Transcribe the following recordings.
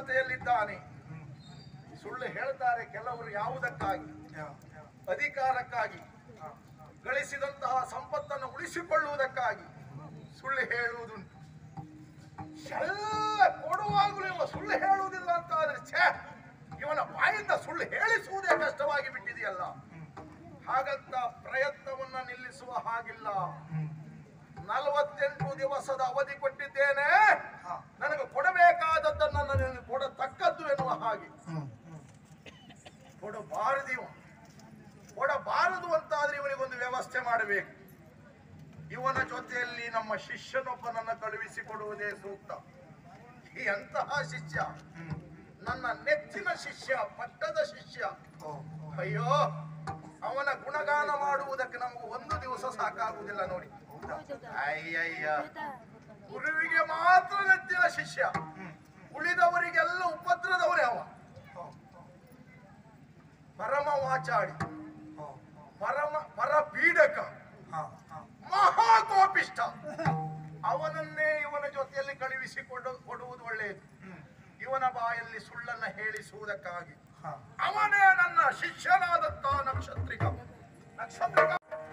ಜೊತೆಯಲ್ಲಿದ್ದಾನೆ ಸುಳ್ಳು ಹೇಳ್ತಾರೆ ಕೆಲವರು ಯಾವುದಕ್ಕಾಗಿ ಅಧಿಕಾರಕ್ಕಾಗಿ ಗಳಿಸಿದಂತಹ ಸಂಪತ್ತನ್ನು ಉಳಿಸಿಕೊಳ್ಳುವುದಕ್ಕಾಗಿ ಸುಳ್ಳು ಹೇಳುವುದುಂಟು ಎಲ್ಲ ಕೊಡುವಾಗಲೂ ಇವ ಸುಳ್ಳು ಹೇಳುವುದಿಲ್ಲ ಅಂತ ಆದ್ರೆ ಛೇ ಇವನ ಬಾಯಿಂದ ಸುಳ್ಳು ಹೇಳಿಸುವುದೇ ಕಷ್ಟವಾಗಿ ಬಿಟ್ಟಿದೆಯಲ್ಲ ಹಾಗಂತ ಪ್ರಯತ್ನವನ್ನ ನಿಲ್ಲಿಸುವ ಹಾಗಿಲ್ಲ ನಲವತ್ತೆಂಟು ದಿವಸದ ಅವಧಿ ಕೊಟ್ಟಿದ್ದೇನೆ ನನಗೆ ಕೊಡಬೇಕಾದದ್ದನ್ನು ನನಗೆ ಕೊಡತಕ್ಕದ್ದು ಎನ್ನುವ ಹಾಗೆ ಕೊಡಬಾರದಿವ ಕೊಡಬಾರದು ಅಂತಾದ್ರೆ ಇವನಿಗೊಂದು ವ್ಯವಸ್ಥೆ ಮಾಡಬೇಕು ಇವನ ಜೊತೆಯಲ್ಲಿ ನಮ್ಮ ಶಿಷ್ಯನೊಬ್ಬನನ್ನ ಕಳುಹಿಸಿಕೊಡುವುದೇ ಸೂಕ್ತ ಈ ಅಂತಹ ಶಿಷ್ಯ ನನ್ನ ನೆಚ್ಚಿನ ಶಿಷ್ಯ ಪಟ್ಟದ ಶಿಷ್ಯ ಅಯ್ಯೋ ಅವನ ಗುಣಗಾನ ಮಾಡುವುದಕ್ಕೆ ನಮಗೆ ಒಂದು ದಿವಸ ಸಾಕಾಗುವುದಿಲ್ಲ ನೋಡಿ ಅಯ್ಯಯ್ಯ ಗುರುವಿಗೆ ಮಾತ್ರ ನೆಚ್ಚಿನ ಶಿಷ್ಯ ಉಳಿದವರಿಗೆಲ್ಲ ಉಪದ್ರದವರೇ ಅವ ಪರಮ ವಾಚಾಡಿ ಪರಮ ಪರಪೀಡಕ ಮಹಾಕೋಪಿಷ್ಟ ಅವನನ್ನೇ ಇವನ ಜೊತೆಯಲ್ಲಿ ಕಳುಹಿಸಿಕೊಂಡು ಕೊಡುವುದು ಒಳ್ಳೆಯದು ಇವನ ಬಾಯಲ್ಲಿ ಸುಳ್ಳನ್ನ ಹೇಳಿಸುವುದಕ್ಕಾಗಿ ಅವನೇ ನನ್ನ ಶಿಷ್ಯನಾದಂತ ನಕ್ಷತ್ರಿಕ ನಕ್ಷತ್ರಿಕ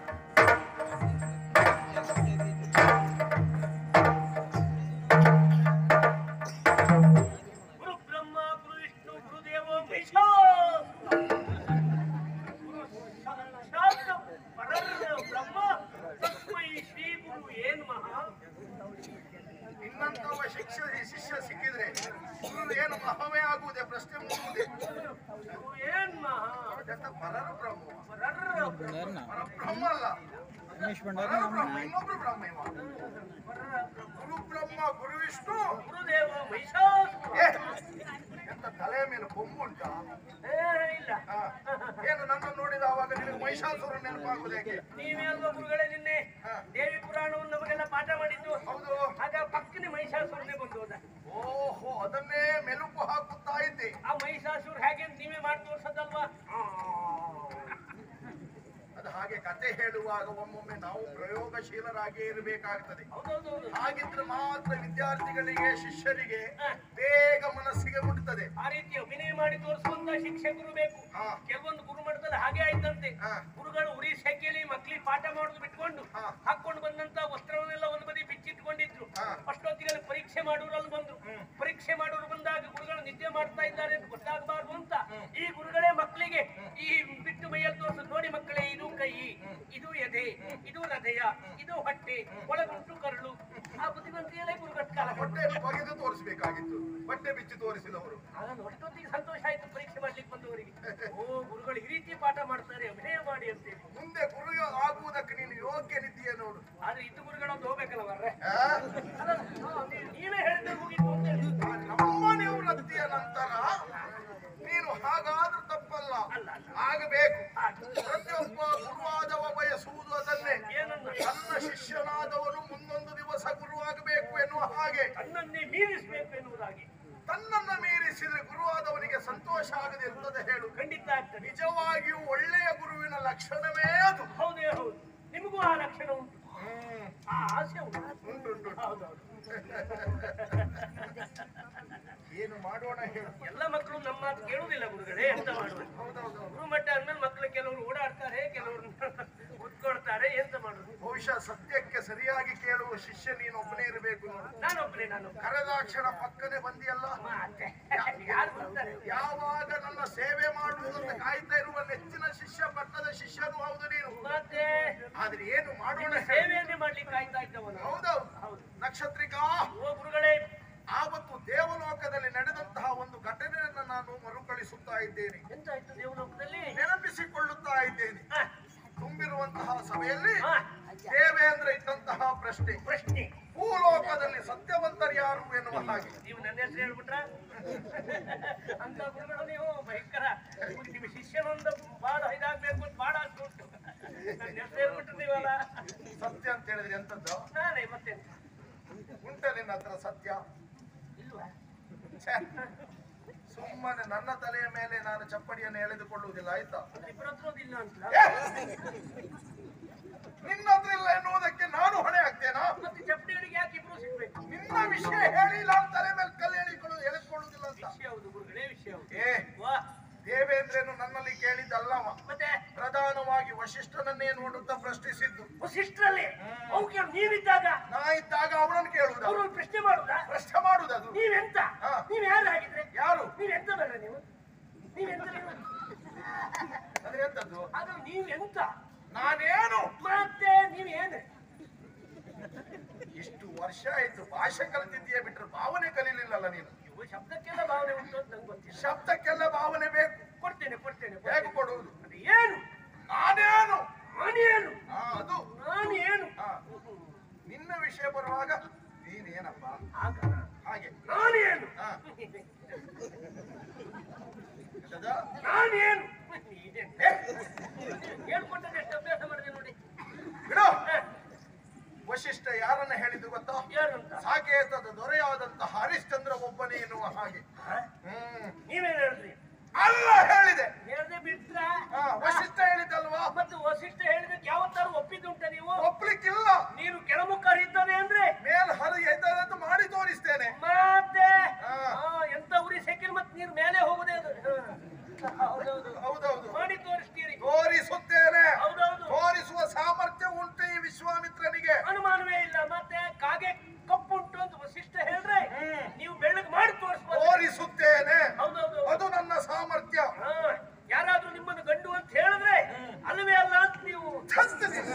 ಗುರು ಬ್ರಹ್ಮ ಗುರು ವಿಷ್ಣು ಗುರುದೇವೋ ಮಹೇಶ್ವರ. ಗುರು ಸಾಕ್ಷಾತ್ ಪರರ ಬ್ರಹ್ಮ ತಸ್ಮೈ ಶ್ರೀ ಗುರು ಏನ್ ಮಹಾ ನಿನ್ನಂತವ ಶಿಷ್ಯ ಶಿಷ್ಯ ಸಿಕ್ಕಿದ್ರೆ ಗುರು ಏನು ಮಹವೇ ಆಗುವುದೇ ಪ್ರಶ್ನೆ ಮೂಡುವುದೇ ಗುರು ಏನ್ ಮಹಾ ಅದೆಂತ ಪರರ ಬ್ರಹ್ಮ ಪರರ ಪರಬ್ರಹ್ಮ ಅಲ್ಲ ಪರಬ್ರಹ್ಮ, ಇನ್ನೊಬ್ರು ಬ್ರಹ್ಮ ಇವ ಗುರು ಬ್ರಹ್ಮ ಗುರು ವಿಷ್ಣು ಗುರುದೇವ ಮಹಿಷಾಸುರ. ಏ, ಎಂತ ತಲೆ ಮೇಲೆ ಕೊಂಬುಂಟ ಏ ಇಲ್ಲ ಏನು ನನ್ನ ನೋಡಿದ ಅವಾಗ ನಿನಗೆ ಮಹಿಷಾಸುರ ನೆನಪಾಗುವುದೇಕೆ ನೀವೇ ಅಲ್ವಾ ಗುರುಗಳೇ ನಿನ್ನೆ ಹಾ. ದೇವಿ ಪುರಾಣವನ್ನು ನಮಗೆಲ್ಲ ಪಾಠ ಮಾಡಿದ್ದು ಹೌದು ಆಗ ಪಕ್ಕನೆ ಮಹಿಷಾಸುರನೇ ಬಂದು ಹೋದ ಓಹೋ ಅದನ್ನೇ ಮೆಲುಕು ಹಾಕುತ್ತಾ ಇದ್ದೆ ಆ ಮಹಿಷಾಸುರ ಹೇಗೆ ಅಂತ ನೀವೇ ಮಾಡಿ ತೋರ್ಸದಲ್ವಾ ಅದು ಹಾಗೆ ಕತೆ ಹೇಳುವಾಗ ಒಮ್ಮೊಮ್ಮೆ ನಾವು ಪ್ರಯೋಗಶೀಲರಾಗಿ ಇರಬೇಕಾಗ್ತದೆ ಹೌದೌದು ಹಾಗಿದ್ರೆ ಮಾತ್ರ ವಿದ್ಯಾರ್ಥಿಗಳಿಗೆ ಶಿಷ್ಯರಿಗೆ ಹಾ. ಬೇಗ ಮನಸ್ಸಿಗೆ ಮುಟ್ಟುತ್ತದೆ ಆ ರೀತಿ ಅಭಿನಯ ಮಾಡಿ ತೋರಿಸುವಂತ ಶಿಕ್ಷಕರು ಬೇಕು ಹಾ. ಕೆಲವೊಂದು ಗುರುಮಠದಲ್ಲಿ ಹಾಗೆ ಆಯ್ತಂತೆ ಹಾ. ಗುರುಗಳು ಉರಿ ಸೆಕೆಯಲ್ಲಿ ಮಕ್ಳಿಗೆ ಪಾಠ ಮಾಡುದು ಬಿಟ್ಕೊಂಡು ಹಾ. ಹಾಕೊಂಡು ಬಂದಂತ ವಸ್ತ್ರವನ್ನೆಲ್ಲ ಒಂದು ಬದಿ ಬಿಚ್ಚಿಟ್ಕೊಂಡಿದ್ರು ಹಾ. ಅಷ್ಟೊತ್ತಿಗೆ ಅಲ್ಲಿ ಪರೀಕ್ಷೆ ಮಾಡೋರು ಅಲ್ಲಿ ಬಂದ್ರು ಪರೀಕ್ಷೆ ಮಾಡೋರು ಬಂದಾಗ ಗುರುಗಳು ನಿದ್ದೆ ಮಾಡ್ತಾ ಇದ್ದಾರೆ ಅಂತ ಗೊತ್ತಾಗಬಾರ್ದು ಅಂತ ಈ ಗುರುಗಳೇ ಮಕ್ಕಳಿಗೆ ಈ ಬಿಟ್ಟು ಮೈಯಲ್ಲಿ ತೋರಿಸು ನೋಡಿ ಮಕ್ಕಳೇ ಇದು ಕೈ ಇದು ಎದೆ ಇದು ಹೃದಯ ಇದು ಹೊಟ್ಟೆ ಒಳಗುಂಟು ಕರಳು ಆ ಬುದ್ಧಿವಂತಿಯಲ್ಲೇ ಗುರುಗಳ ಕಾಲ ಕೊಟ್ರು. ಹೊಟ್ಟೆಯನ್ನು ಬಗೆದು ತೋರಿಸಬೇಕಾಗಿತ್ತು ಬಟ್ಟೆ ಬಿಚ್ಚಿ ತೋರಿಸಿದವರು ನಾನು ಅಷ್ಟೊತ್ತಿಗೆ ಸಂತೋಷ ಆಯ್ತು ಪರೀಕ್ಷೆ ಮಾಡ್ಲಿಕ್ಕೆ ಬಂದವರಿಗೆ ಓ ಗುರುಗಳು ಈ ರೀತಿ ಪಾಠ ಮಾಡ್ತಾರೆ ಅಭಿನಯ ಮಾಡಿ ಅಂತೇಳಿ ಮುಂದೆ ಗುರು ಆಗುವುದಕ್ಕೆ ನೀನು ಯೋಗ್ಯನಿದ್ದೀಯ ನೋಡು ಆದ್ರೆ ಇದು ಗುರುಗಳೊಂದು ಹೋಗ್ಬೇಕಲ್ಲ ಬರ್ರೆ ಆ? ಅಲ್ಲ, ಹಾ, ನೀವು- ನೀವೇ ಹೇಳಿದ್ರೆ ಮುಗೀತು ಅಂತ ಹೇಳಿ ನಮ್ಮ ನಿವೃತ್ತಿಯ ನಂತರ ನೀನು ಹಾಗಾದ್ರೂ ತಪ್ಪಲ್ಲ ಅಲ್ಲ, ಅಲ್ಲ. ಆಗಬೇಕು ಹಾಗೆ. ಪ್ರತಿಯೊಬ್ಬ ಗುರುವಾದವ ಬಯಸುವುದು ಅದನ್ನೇ ಏನನ್ನ ನನ್ನ ಶಿಷ್ಯನಾದವನು ಮುಂದೊಂದು ದಿವಸ ಗುರುವಾಗಬೇಕು ಎನ್ನುವ ಹಾಗೆ ತನ್ನನ್ನೇ ಮೀರಿಸಬೇಕು ಎನ್ನುವುದಾಗಿ ತನ್ನನ್ನ ಮೀರಿಸಿದ್ರೆ ಗುರುವಾದವನಿಗೆ ಸಂತೋಷ ಆಗದೆ ಇರ್ತದೆ ಹೇಳು ಖಂಡಿತ ಆಗ್ತದೆ ನಿಜವಾಗಿಯೂ ಒಳ್ಳೆಯ ಗುರುವಿನ ಲಕ್ಷಣವೇ ಅದು ಹೌದೇ ಹೌದು ನಿಮಗೂ ಆ ಲಕ್ಷಣ ಉಂಟು ಆ ಆಸೆ ಉಂಟು ಉಂಟು ಉಂಟು ಉಂಟು. ಹೌದೌದು ಏನು ಮಾಡೋಣ ಹೇಳು ಎಲ್ಲ ಮಕ್ಕಳು ನಮ್ಮ ಮಾತು ಕೇಳುವುದಿಲ್ಲ ಗುರುಗಳೇ ಎಂತ ಮಾಡುವುದು ಹೌದೌದು ಗುರುಮಟ್ಟ ಅಂದ್ಮೇಲೆ ಮಕ್ಕಳು ಕೆಲವರು ಓಡಾಡ್ತಾರೆ ಕೆಲವರು ಉತ್ಕೊಳ್ತಾರೆ ಎಂತ ಮಾಡುದು ಬಹುಶಃ ಸತ್ಯಕ್ಕೆ ಸರಿಯಾಗಿ ಕೇಳುವ ಶಿಷ್ಯ ನೀನು ಒಬ್ಬನೇ ಇರಬೇಕು ನೋಡು ನಾನೊಬ್ಬನೇ ನಾನು ಕರೆದಾಕ್ಷಣ ಪಕ್ಕನೆ ಬಂದಿಯಲ್ಲ ಮತ್ತೆ ಯಾರು ಬರ್ತಾರೆ ಯಾವಾಗ ನನ್ನ ಸೇವೆ ಮಾಡುವುದನ್ನು ಕಾಯ್ತಾ ಇರುವ ನೆಚ್ಚಿನ ಶಿಷ್ಯ ಪಟ್ಟದ ಶಿಷ್ಯನು ಹೌದು ನೀನು ಮತ್ತೆ ಆದ್ರೆ ಏನು ಮಾಡೋಣ ನಿಮ್ಮ ಹೇಳು? ಸೇವೆಯನ್ನೇ ಮಾಡ್ಲಿಕ್ಕೆ ಕಾಯ್ತಾ ಇದ್ದವನು ಹೌದೌದು ಹೌದು ನಕ್ಷತ್ರಿಕಾ ಓ ಗುರುಗಳೇ ಆವತ್ತು ದೇವಲೋಕದಲ್ಲಿ ನಡೆದಂತಹ ಒಂದು ಘಟನೆಯನ್ನು ನಾನು ಮರುಕಳಿಸುತ್ತಾ ಇದ್ದೇನೆ ಎಂತ ಆಯ್ತು ದೇವಲೋಕದಲ್ಲಿ ನೆನಪಿಸಿಕೊಳ್ಳುತ್ತಾ ಇದ್ದೇನೆ ಆ, ತುಂಬಿರುವಂತಹ ಸಭೆಯಲ್ಲಿ ಆ, ದೇವೇಂದ್ರ ಇಟ್ಟಂತಹ ಪ್ರಶ್ನೆ ಪ್ರಶ್ನೆ ಭೂಲೋಕದಲ್ಲಿ ಸತ್ಯವಂತರು ಯಾರು ಎನ್ನುವ ಹಾಗೆ ನೀವು ನನ್ನ ಹೆಸರು ಹೇಳ್ಬಿಟ್ರ ಅಂತ ಗುರುಗಳು ನೀವು ಭಯಂಕರ ನಿಮ್ಮ ಶಿಷ್ಯನೊಂದು ಬಹಳ ಇದಾಗ್ಬೇಕು ಅಂತ ಬಹಳ ಆಸೆ ಉಂಟು ನನ್ನ ಹೆಸರು ಹೇಳ್ಬಿಟ್ರು ನೀವಲ್ಲ ಸತ್ಯ ಅಂತ ಹೇಳಿದ್ರೆ ಎಂತದ್ದು ನಾನೇ ಮತ್ತೆ ಉಂಟ ನಿನ್ನ ಹತ್ರ ಸತ್ಯ ಇಲ್ವಾ ಛೆ, ಸುಮ್ಮನೆ ನನ್ನ ತಲೆಯ ಮೇಲೆ ನಾನು ಚಪ್ಪಡಿಯನ್ನು ಎಳೆದುಕೊಳ್ಳುವುದಿಲ್ಲ ಆಯ್ತಾ ಅಂದ್ರೆ ಇಬ್ಬರ ಹತ್ರ ಒಂದಿಲ್ಲ ಅಂತ ಏ! ನಿನ್ನ ಹತ್ರ ಇಲ್ಲ ಎನ್ನುವುದಕ್ಕೆ ನಾನು ಹೊಣೆ ಆಗ್ತೇನಾ ಮತ್ತೆ ಚಪ್ಪಡಿಗಳಿಗೆ ಯಾಕೆ ಇಬ್ರು ಸಿಗ್ಬೇಕು ನಿನ್ನ ವಿಷಯ ಹೇಳಿಲ್ಲ ಅಂತ ತಲೆ ಮೇಲೆ ಕಲ್ಲು ಎಳಿಕೊಳ್ಳುವುದು ಎಳೆದುಕೊಳ್ಳುವುದಿಲ್ಲ ಅಂತ ವಿಷಯ ಹೌದು ಗುರುಗಳೇ ವಿಷಯ ಹೌದು ಏ ವಾ ದೇವೇಂದ್ರನು ನನ್ನಲ್ಲಿ ಕೇಳಿದ್ದಲ್ಲವ ಮತ್ತೆ ಪ್ರಧಾನವಾಗಿ ವಶಿಷ್ಠನನ್ನೇ ನೋಡುತ್ತಾ ಪ್ರಶ್ನಿಸಿದ್ದು ವಸಿಷ್ಠರಲ್ಲಿ ಅವ್ಕೆ ನೀವಿದ್ದಾಗ ನಾ ಇದ್ದಾಗ ಅವನನ್ನು ಕೇಳುವುದ ಅವರು ಪ್ರಶ್ನೆ ಮಾಡುದಾ ಪ್ರಶ್ನೆ ಮಾಡುವುದದು ನೀವೆಂತ ಹಾ. ನೀವ್ ಯಾರು ಹಾಗಿದ್ರೆ ಯಾರು ನೀವೆಂತ ಬೇಡ ನೀವು ನೀವೆಂತ ನೀವು ಅಂದ್ರೆ ಎಂತದ್ದು ಆದ್ರೆ ನೀವೆಂತ ನಾನೇನು ಮತ್ತೆ ನೀವೇನು ಇಷ್ಟು ವರ್ಷ ಆಯ್ತು ಭಾಷೆ ಕಲಿತಿದ್ದೀಯ ಬಿಟ್ರೆ ಭಾವನೆ ಕಲೀಲಿಲ್ಲಲ್ಲ ನೀನು ಇವು ಶಬ್ದಕ್ಕೆಲ್ಲ ಭಾವನೆ ಉಂಟು ಅಂತ ನಂಗೆ ಗೊತ್ತಿಲ್ಲ ಶಬ್ದಕ್ಕೆಲ್ಲ ಭಾವನೆ ಬೇಕು ಕೊಡ್ತೇನೆ ಕೊಡ್ತೇನೆ ಹೇಗೆ ಕೊಡುವುದು ಅದು ಏನು ನಾನೇನು ನಾನೇನು ಆ, ಅದು ನಾನು ಏನು ಆ, ನಿನ್ನ ವಿಷಯ ಬರುವಾಗ ನೀನೇನಪ್ಪ ಆಗ ಹಾಗೆ ನಾನೇನು ಹಾ. ಎಂತದ? ನಾನೇನು ನೀನೇನು? ಹೇಳ್ಕೊಟ್ಟದ್ದು ಎಷ್ಟು ಅಭ್ಯಾಸ ಮಾಡಿದೆ ನೋಡಿ ಬಿಡು ಹ, ವಶಿಷ್ಠ ಯಾರನ್ನ ಹೇಳಿದ್ದು ಗೊತ್ತಾ ಯಾರು ಅಂತ ಸಾಕೇತದ ದೊರೆಯಾದಂತಹ ಹರಿಶ್ಚಂದ್ರ ಒಬ್ಬನೇ ಎನ್ನುವ ಹಾಗೆ ಹ? ಹ್ಮ್ ನೀವೇನು ಹೇಳಿದ್ರಿ ಅಲ್ಲ ಹೇಳಿದೆ ಹೇಳ್ದೆ ಬಿಟ್ರ ಹಾ, ವಶಿಷ್ಠ ಹೇಳಿದ್ದಲ್ವಾ ಮತ್ತು ವಸಿಷ್ಠ ಹೇಳಿದಕ್ಕೆ ಯಾವತ್ತಾರು ಒಪ್ಪಿದ್ದುಂಟ ನೀವು ಒಪ್ಲಿಕ್ಕಿಲ್ಲ ನೀರು ಕೆಳಮುಖ ಹರಿಯುತ್ತದೆ ಅಂದ್ರೆ ಮೇಲ್ ಹರ ಎದ್ದದಂತ ಮಾಡಿ ತೋರಿಸ್ತೇನೆ ಮತ್ತೆ ಹಾ. ಆ, ಎಂತ ಉರಿ ಸೆಕೆಂಡ್ ಮತ್ತೆ ನೀರು ಮೇಲೆ ಹೋಗುದೇ ಅದು ಹ. ಹೌದೌದು ಹೌದೌದು ಮಾಡಿ ತೋರಿಸ್ತೀರಿ ತೋರಿಸುತ್ತೇನೆ ಹೌದೌದು ತೋರಿಸುವ ಸಾಮರ್ಥ್ಯ ಉಂಟು ಈ ವಿಶ್ವಾಮಿತ್ರನಿಗೆ ಅನುಮಾನವೇ ಇಲ್ಲ ಮತ್ತೆ ಕಾಗೆ ಕಪ್ಪುಂಟು ಅಂತ ವಸಿಷ್ಠ ಹೇಳ್ರೆ ಹ್ಮ್. ನೀವು ಬೆಳ್ಳಗ್ ಮಾಡಿ ತೋರಿಸ್ಬೋದು ತೋರಿಸುತ್ತೇನೆ ಹೌದೌದು ಅದು ನನ್ನ ಸಾಮರ್ಥ್ಯ ಹಾ, ಯಾರಾದ್ರೂ ನಿಮ್ಮನ್ನು ಗಂಡು ಅಂತ ಹೇಳಿದ್ರೆ ಅಲ್ಲವೇ ಅಲ್ಲ ಅಂತ ನೀವು ಛತ್ ನಿನ್ನ.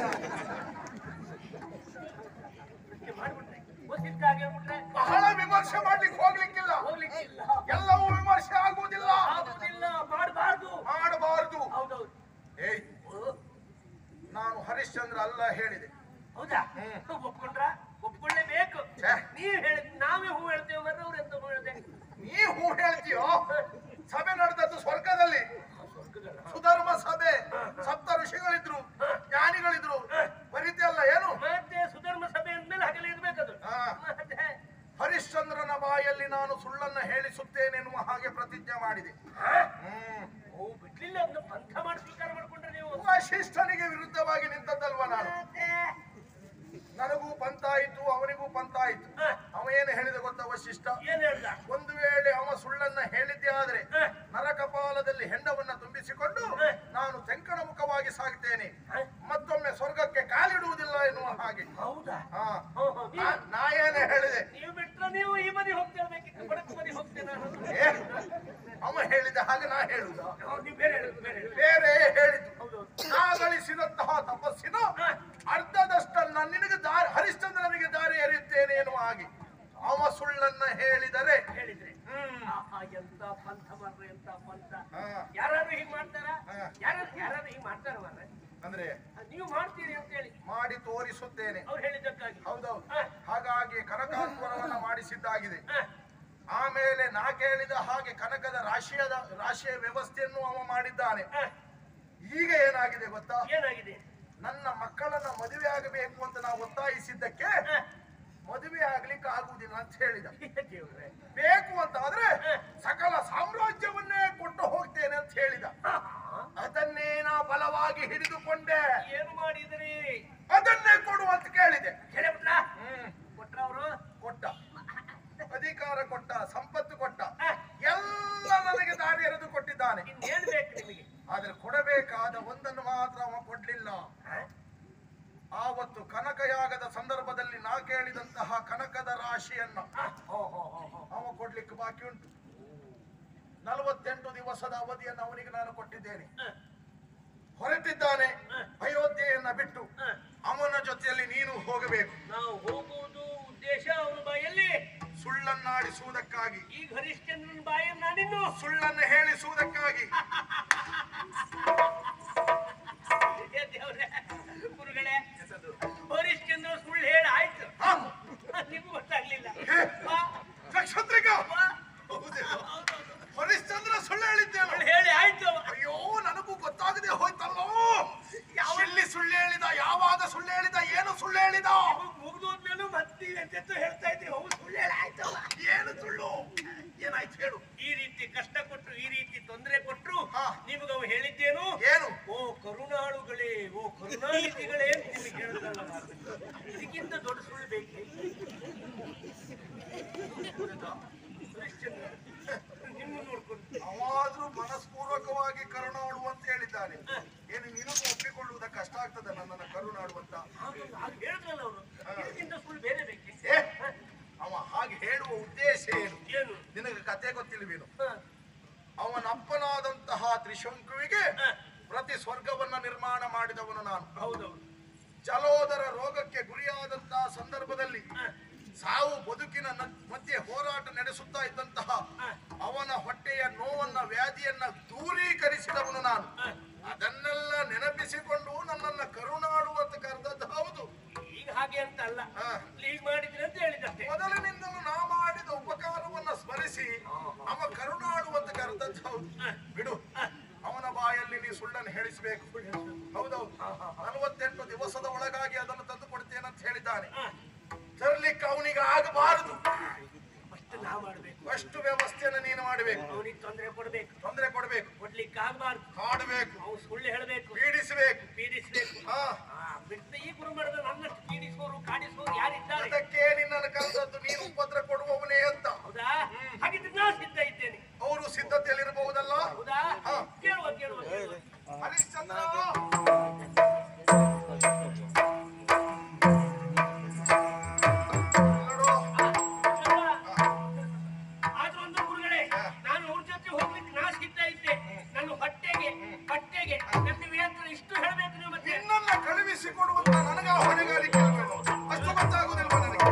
ಪ್ರಶ್ನೆ ಮಾಡ್ಬಿಟ್ರೆ ವಸಿಷ್ಠ ಹಾಗೆ ಹೇಳ್ಬಿಟ್ರೆ ಬಹಳ ವಿಮರ್ಶೆ ಮಾಡ್ಲಿಕ್ಕೆ ಹೋಗ್ಲಿಕ್ಕಿಲ್ಲ ಹೋಗ್ಲಿಕ್ಕಿಲ್ಲ ಎಲ್ಲವೂ ವಿಮರ್ಶೆ ಆಗುವುದಿಲ್ಲ ಆಗುದಿಲ್ಲ ಮಾಡಬಾರ್ದು ಮಾಡಬಾರದು ಹೌದೌದು ಏಯ್ ಓ, ನಾನು ಹರಿಶ್ಚಂದ್ರ ಅಲ್ಲ ಹೇಳಿದೆ ಹೌದಾ ಹ್ಮ್. ಒಪ್ಕೊಂಡ್ರ ಒಪ್ಕೊಳ್ಳೇಬೇಕು ಛೆ. ನೀವ್ ಹೇಳಿದ್ ನಾವೇ ಹೂ ಹೇಳ್ತೇವೆ ಮರ್ರೆ ಅವ್ರು ಎಂತ ಹೂ ಹೇಳ್ದೆ ನೀ ಹೂ ಹೇಳ್ತೀಯೋ ಸಭೆ ನಡೆದದ್ದು ಸ್ವರ್ಗದಲ್ಲಿ ಸುಧರ್ಮ ಸಭೆ ಸಪ್ತ ಋಷಿಗಳಿದ್ರು ಜ್ಞಾನಿಗಳಿದ್ರು ಬರೀತಿಯಲ್ಲ ಏನು ಮತ್ತೆ ಸುಧರ್ಮ ಸಭೆ ಅಂದ್ಮೇಲೆ ಹಗಲೇ ಇರ್ಬೇಕದು ಹಾ. ಮತ್ತೆ ಹರಿಶ್ಚಂದ್ರನ ಬಾಯಲ್ಲಿ ನಾನು ಸುಳ್ಳನ್ನ ಹೇಳಿಸುತ್ತೇನೆನ್ನುವ ಹಾಗೆ ಪ್ರತಿಜ್ಞೆ ಮಾಡಿದೆ ಹಾ? ಹ್ಮ್ ಓ ಬಿಡ್ಲಿಲ್ಲ ಅದನ್ನ ಪಂಥ ಮಾಡಿ ಸ್ವೀಕಾರ ಮಾಡ್ಕೊಂಡ್ರೆ ನೀವು ವಶಿಷ್ಠನಿಗೆ ವಿರುದ್ಧವಾಗಿ ನಿಂತದ್ದಲ್ವ ನಾನು ಮತ್ತೆ ನನಗೂ ಪಂಥ ಆಯ್ತು ಅವನಿಗೂ ಪಂಥ ಆಯ್ತು ಹಾ. ಅವ ಏನು ಹೇಳಿದ ಗೊತ್ತಾ ವಶಿಷ್ಠ ಏನ್ ಹೇಳ್ದ ಒಂದು ವೇಳೆ ಅವ ಸುಳ್ಳನ್ನ ಹೇಳಿದ್ದೆ ಆದ್ರೆ ಹಾ. ನರಕಪಾಲದಲ್ಲಿ ಹೆಂಡವನ್ನ ತುಂಬಿಸಿಕೊಂಡು ಹಾ. ನಾನು ತೆಂಕಣ ಮುಖವಾಗಿ ಸಾಗ್ತೇನೆ ಹಾ? ಮತ್ತೊಮ್ಮೆ ಸ್ವರ್ಗಕ್ಕೆ ಕಾಲಿಡುವುದಿಲ್ಲ ಎನ್ನುವ ಹಾಗೆ ಹೌದಾ ಹಾ ಹೋ, ಹೋ, ನೀವು- ನಾ- ನಾ ಏನೇ ಹೇಳಿದೆ ನೀವು ಬಿಟ್ರೆ ನೀವು ಈ ಬದಿ ಹೋಗ್ತಿರ್ಬೇಕಿತ್ತು ಬಡಕು ಬದಿ ಹೋಗ್ತೇನೆ ನಾನು ಏ, ಅವ ಹೇಳಿದ ಹಾಗೆ ನಾ ಹೇಳುದ ಹೌದು, ನೀವು ಬೇರೆ ಹೇಳುದು ಬೇರೆ ಹೇಳುದು ಬೇರೆ ಹೇಳಿದ್ದು ಹೌದೌದು ನಾ ಗಳಿಸಿದಂತಹ ತಪಸ್ಸಿನ ಹಾ. ಅರ್ಧದಷ್ಟನ್ನ ನಿನಗೆ ದಾರಿ ಹರಿಶ್ಚಂದ್ರನಿಗೆ ದಾರಿ ಎರೆಯುತ್ತೇನೆ ಎನ್ನುವ ಹಾಗೆ ಅವ ಸುಳ್ಳನ್ನ ಹೇಳಿದರೆ ಹೇಳಿದ್ರೆ ಹ್ಮ್ ಆಹಾ, ಎಂತ ಪಂಥ ಮಾರ್ರೆ ಎಂತ ಪಂಥ ಹಾ. ಯಾರು ಹೀಗ್ ಮಾಡ್ತಾರ ಹಾ. ಯಾರು ಯಾರು ಹೀಗ್ ಮಾಡ್ತಾರ ಮಾರ್ರೆ ಅಂದ್ರೆ ನೀವು ಮಾಡ್ತೀರಿ ಅಂತ ಹೇಳಿ ಮಾಡಿ ತೋರಿಸುತ್ತೇನೆ ಅವ್ರು ಹೇಳಿದ್ದಕ್ಕಾಗಿ ಹೌದೌದು ಹಾ. ಹಾಗಾಗಿ ಕನಕಾಸ್ವರವನ್ನ ಮಾಡಿಸಿದ್ದಾಗಿದೆ ಹಾ, ಆಮೇಲೆ ನಾ ಕೇಳಿದ ಹಾಗೆ ಕನಕದ ರಾಶಿಯದ ರಾಶಿಯ ವ್ಯವಸ್ಥೆಯನ್ನು ಅವ ಮಾಡಿದ್ದಾನೆ ಹಾ. ಈಗ ಏನಾಗಿದೆ ಗೊತ್ತಾ ಏನಾಗಿದೆ ನನ್ನ ಮಕ್ಕಳನ್ನ ಮದುವೆ ಆಗಬೇಕು ಅಂತ ನಾವು ಒತ್ತಾಯಿಸಿದ್ದಕ್ಕೆ ಹಾ. ಮದುವೆ ಆಗ್ಲಿಕ್ಕೆ ಆಗುವುದಿಲ್ಲ ಅಂತ ಹೇಳಿದ ದೇವ್ರೆ ಬೇಕು ಅಂತ ಆದ್ರೆ ಹಾ. ಸಕಲ ಸಾಮ್ರಾಜ್ಯವನ್ನೇ ಕೊಟ್ಟು ಹೋಗ್ತೇನೆ ಅಂತ ಹೇಳಿದ ಆಹಾ, ಅದನ್ನೇ ನಾ ಬಲವಾಗಿ ಹಿಡಿದುಕೊಂಡೆ ಏನು ಮಾಡಿದ್ರಿ ಅದನ್ನೇ ಕೊಡು ಅಂತ ಕೇಳಿದೆ ಹೇಳಿಬಿಟ್ರ ಹ್ಮ್ ಕೊಟ್ರ ಅವರು ಕೊಟ್ಟ ಅಧಿಕಾರ ಕೊಟ್ಟ ಸಂಪತ್ತು ಕೊಟ್ಟ ಹಾ. ಎಲ್ಲ ನನಗೆ ದಾರಿ ಎರೆದು ಕೊಟ್ಟಿದ್ದಾನೆ ಇನ್ನೇನ್ ಬೇಕು ನಿಮಗೆ ಆದ್ರೆ ಕೊಡಬೇಕಾದ ಒಂದನ್ನು ಮಾತ್ರ ಅವ ಕೊಡ್ಲಿಲ್ಲ ಹಾ? ಆವತ್ತು ಕನಕಯಾಗದ ಸಂದರ್ಭದಲ್ಲಿ ನಾ ಕೇಳಿದಂತಹ ಕನಕದ ರಾಶಿಯನ್ನ ಹಾ, ಹೋ, ಹೋ, ಹೋ, ಹೋ. ಅವ ಕೊಡ್ಲಿಕ್ಕೆ ಬಾಕಿ ಉಂಟು ನಲವತ್ತೆಂಟು ದಿವಸದ ಅವಧಿಯನ್ನು ಅವನಿಗೆ ನಾನು ಕೊಟ್ಟಿದ್ದೇನೆ ಹಾ, ಹೊರಟಿದ್ದಾನೆ ಹಾ. ಅಯೋಧ್ಯೆಯನ್ನ ಬಿಟ್ಟು ಹಾ. ಅವನ ಜೊತೆಯಲ್ಲಿ ನೀನು ಹೋಗಬೇಕು ನಾವು ಹೋಗುವುದು ಉದ್ದೇಶ ಅವನ ಬಾಯಲ್ಲಿ ಸುಳ್ಳನ್ನಾಡಿಸುವುದಕ್ಕಾಗಿ ಈಗ ಹರಿಶ್ಚಂದ್ರನ ಬಾಯಲ್ಲಿ ನಾನಿನ್ನು ಸುಳ್ಳನ್ನು ಹೇಳಿಸುವುದಕ್ಕಾಗಿ ಏ ದೇವ್ರೇ, ಗುರುಗಳೇ ಹರಿಶ್ಚಂದ್ರ ಸುಳ್ಳು ಹೇಳಿ ಆಯ್ತು ಹಾ? ನಿಮ್ಗೆ ಗೊತ್ತಾಗ್ಲಿಲ್ಲ ಹೇ? ವಾ, ನಕ್ಷತ್ರಿಕ ವಾ. ಹೌದೇನೋ? ಹೌದೌದು. ಹರಿಶ್ಚಂದ್ರ ಸುಳ್ಳು ಹೇಳಿದ್ದೇನು ಸುಳ್ಳು ಹೇಳಿ ಆಯ್ತು ಅಯ್ಯೋ ನನಗೂ ಗೊತ್ತಾಗದೆ ಹೋಯ್ತಲ್ಲೋ ಎಲ್ಲಿ ಸುಳ್ಳು ಹೇಳಿದ ಯಾವಾಗ ಸುಳ್ಳು ಹೇಳಿದ ಏನು ಸುಳ್ಳು ಹೇಳಿದ ಮುಗಿದೋದ್ಮೇಲೂ ಮತ್ತೆ ಎಂತೆಂತ ಹೇಳ್ತಾ ಇದ್ದೀವಿ ಹೌದು ಸುಳ್ಳು ಹೇಳಿ ಆಯ್ತು ಏನು ಸುಳ್ಳು ಏನಾಯ್ತು ಹೇಳು ಈ ರೀತಿ ಕಷ್ಟ ಕೊಟ್ರು ಈ ರೀತಿ ತೊಂದರೆ ಕೊಟ್ರು ಹಾ. ನಿಮಗೆ ಅವು ಹೇಳಿದ್ದೇನು ಏನು ಓ ಕರುಣಾಳುಗಳೇ ಓ ಕರುಣಾನಿಧಿಗಳೇ ಅಂತ ನಿಮಗೆ ಹೇಳ್ತಲ್ಲ ಮಾರ್ರೆ. ಇದಕ್ಕಿಂತ ದೊಡ್ಡ ಸುಳ್ಳು ಬೇಕೇ ಹರಿಶ್ಚಂದ್ರ, ನಿಮ್ಮ ಮನಸ್ಪೂರ್ವಕವಾಗಿ ಕರುಣಾಡು ಅಂತ ಹೇಳಿದ್ದಾನೆ ಏನು ನಿನಗೂ ಒಪ್ಪಿಕೊಳ್ಳುವುದ ಕಷ್ಟ ಆಗ್ತದೆ ನನ್ನನ್ನು ಕರುಣಾಡುವಂತ ಹಾಗೆ ಹೇಳಿದ್ರಲ್ಲ ಅವರು ಇದಕ್ಕಿಂತ ಸುಳ್ಳು ಬೇರೆ ಬೇಕೆ ಏ ಅವ ಹಾಗೆ ಹೇಳುವ ಉದ್ದೇಶ ಏನು ಏನು ನಿನಗೆ ಕತೆ ಗೊತ್ತಿಲ್ವೇನು ಹ, ಅವನ ಅಪ್ಪನಾದಂತಹ ತ್ರಿಶಂಕುವಿಗೆ ಹ, ಪ್ರತಿ ಸ್ವರ್ಗವನ್ನ ನಿರ್ಮಾಣ ಮಾಡಿದವನು ನಾನು ಹೌದೌದು ಜಲೋದರ ರೋಗಕ್ಕೆ ಗುರಿಯಾದಂತಹ ಸಂದರ್ಭದಲ್ಲಿ ಹ, ಸಾವು ಬದುಕಿನ ನ- ಮಧ್ಯೆ ಹೋರಾಟ ನಡೆಸುತ್ತಾ ಇದ್ದಂತಹ ಹ, ಅವನ ಹೊಟ್ಟೆಯ ನೋವನ್ನ ವ್ಯಾಧಿಯನ್ನ ದೂರೀಕರಿಸಿದವನು ನಾನು ಹ. ಅದನ್ನೆಲ್ಲ ನೆನಪಿಸಿಕೊಂಡು ನನ್ನನ್ನ ಕರುಣಾಡುವಂತ ಕರೆದದ್ದು ಹೌದು ಈಗ ಹಾಗೆ ಅಂತ ಅಲ್ಲ ಹ. ಈಗ ಮಾಡಿದ್ರಿ ಅಂತ ಹೇಳಿದಷ್ಟೇ ಮೊದಲಿನಿಂದಲೂ ನಾ ಮಾಡಿದ ಉಪಕಾರವನ್ನ ಸ್ಮರಿಸಿ ಅವ ಕರುಣಾಡುವಂತ ಕರೆದದ್ದು ಹೌದು ಬಿಡು ಅವನ ಬಾಯಲ್ಲಿ ನೀ ಸುಳ್ಳನ್ನು ಹೇಳಿಸಬೇಕು ಹೌದೌದು ನಲವತ್ತೆಂಟು ದಿವಸದ ಒಳಗಾಗಿ ಅದನ್ನು ತಂದು ಕೊಡ್ತೇನೆ ಅಂತ ಹೇಳಿದ್ದಾನೆ ಹ, ತರ್ಲಿಕ್ಕೆ ಅವನಿಗೆ ಆಗಬಾರದು ಅಷ್ಟು ನಾ ಮಾಡ್ಬೇಕು ಅಷ್ಟು ವ್ಯವಸ್ಥೆಯನ್ನು ನೀನು ಮಾಡಬೇಕು ಅವನಿಗೆ ತೊಂದರೆ ಕೊಡ್ಬೇಕು ತೊಂದರೆ ಕೊಡಬೇಕು ಕೊಡ್ಲಿಕ್ಕೆ ಆಗ್ಬಾರ್ದು ಕಾಡಬೇಕು ಅವ್ನು ಸುಳ್ಳು ಹೇಳಬೇಕು ಪೀಡಿಸಬೇಕು ಪೀಡಿಸ್ಬೇಕು ಹಾ ಆ, ಬಿಟ್ಟು ಈ ಗುರು ಮಾಡಿದ ನನ್ನಷ್ಟು ಪೀಡಿಸುವವರು ಕಾಡಿಸುವವರು ಯಾರಿದ್ದಾರೆ ಅದಕ್ಕೆ ನಿನ್ನನ್ನು ಕರೆದದ್ದು ನೀನು ಉಪದ್ರ ಕೊಡುವವನೇ ಅಂತ ಹೌದಾ ಹಾಗಿದ್ರೆ ನಾ ಸಿದ್ಧ ಇದ್ದೇನೆ ಅವರು ಸಿದ್ಧತೆಯಲ್ಲಿರಬಹುದಲ್ಲ ಹೌದಾ ಹಾ. ಕೇಳುವ ಕೇಳುವ ಕೇಳುವ. ಹರಿಶ್ಚಂದ್ರ ನೋಡು, ಆದ್ರೂ ಒಂದು ಗುರುಗಳೇ ನಾನು ಅವ್ರ ಜೊತೆ ಹೋಗ್ಲಿಕ್ಕೆ ನಾ ಸಿದ್ಧ ಇದ್ದೆ ನನ್ನ ಹೊಟ್ಟೆಗೆ ಬಟ್ಟೆಗೆ ನನ್ನ ವೇತನ ಇಷ್ಟು ಹೇಳ್ಬೇಕು ನೀವು ಮತ್ತೆ ನಿನ್ನನ್ನ ಕಳುಹಿಸಿಕೊಡುವಂತ ನನಗ ಹೊಣೆಗಾರಿಕೆ ಇರಬೇಕು ಅಷ್ಟು ಗೊತ್ತಾಗುದಿಲ್ವ ನನಗೆ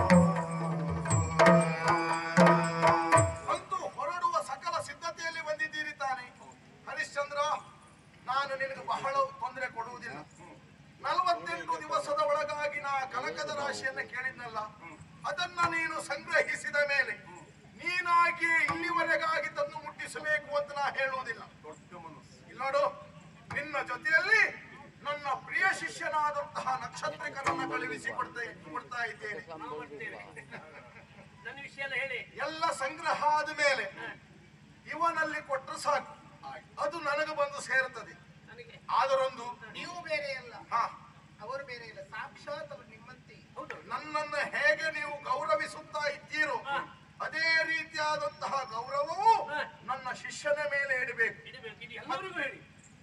ಅಂತೂ ಹೊರಡುವ ಸಕಲ ಸಿದ್ಧತೆಯಲ್ಲಿ ಬಂದಿದ್ದೀರಿ ತಾನೆ ಹರಿಶ್ಚಂದ್ರ ನಾನು ನಿನಗೆ ಬಹಳ ತೊಂದರೆ ಕೊಡುವುದಿಲ್ಲ ನಲವತ್ತೆಂಟು ದಿವಸದ ಒಳಗಾಗಿ ನಾ ಕನಕದ ರಾಶಿಯನ್ನ ಕೇಳಿದ್ನಲ್ಲ ಅದನ್ನ ನೀನು ಸಂಗ್ರಹಿಸಿದ ಮೇಲೆ ನೀನಾಗಿ ಇಲ್ಲಿವರೆಗಾಗಿ ತಂದು ಮುಟ್ಟಿಸಬೇಕು ಅಂತ ನಾ ಹೇಳುವುದಿಲ್ಲ ಇಲ್ಲಿ ನೋಡು ನಿನ್ನ ಜೊತೆಯಲ್ಲಿ ನನ್ನ ಪ್ರಿಯ ಶಿಷ್ಯನಾದಂತಹ ನಕ್ಷತ್ರಿಕರನ್ನ ಕಳುಹಿಸಿ ಕೊಡ್ತೇ ಕೊಡ್ತಾ ಇದ್ದೇನೆ ನಾವು ಬರ್ತೇವೆ ನನ್ನ ವಿಷಯ ಎಲ್ಲ ಹೇಳಿ ಎಲ್ಲ ಸಂಗ್ರಹ ಆದ ಮೇಲೆ ಇವನಲ್ಲಿ ಕೊಟ್ಟರೆ ಸಾಕು ಅದು ನನಗೆ ಬಂದು ಸೇರುತ್ತದೆ ನನಗೆ ಆದರೊಂದು ನೀವು ಬೇರೆ ಅಲ್ಲ ಹಾ ಅವರು ಬೇರೆ ಇಲ್ಲ ಸಾಕ್ಷಾತ್ ಅವರು ನಿಮ್ಮಂತೆ ಹೌದು ನನ್ನನ್ನು ಹೇಗೆ ನೀವು ಗೌರವಿಸುತ್ತಾ ಇದ್ದೀರೋ ಹಾ. ಅದೇ ರೀತಿಯಾದಂತಹ ಗೌರವವು ಹಾ. ನನ್ನ ಶಿಷ್ಯನ ಮೇಲೆ ಇಡಬೇಕು ಇಡಬೇಕು ಇದು ಎಲ್ಲರಿಗೂ ಹೇಳಿ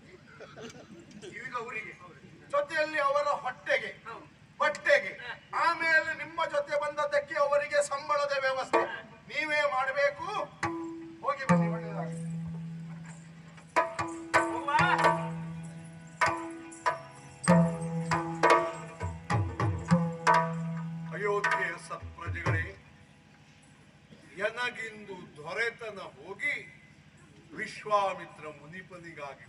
ಈಗ ಅವರಿಗೆ ಜೊತೆಯಲ್ಲಿ ಅವರ ಹೊಟ್ಟೆಗೆ ಹೌದು ಬಟ್ಟೆಗೆ ಹಾ. ಆಮೇಲೆ ನಿಮ್ಮ ಜೊತೆ ಬಂದದ್ದಕ್ಕೆ ಅವರಿಗೆ ಸಂಬಳದ ವ್ಯವಸ್ಥೆ ನೀವೇ ಮಾಡಬೇಕು ಹೋಗಿ ಬನ್ನಿ ಒಳ್ಳೆಯದಾಗಲಿ ಹೋಗುವಾ ಅಯೋಧ್ಯೆಯ ಸತ್ಪ್ರಜೆಗಳೇ ಎನಗಿಂದು ದೊರೆತನ ಹೋಗಿ ವಿಶ್ವಾಮಿತ್ರ ಮುನಿಪನಿಗಾಗಿದೆ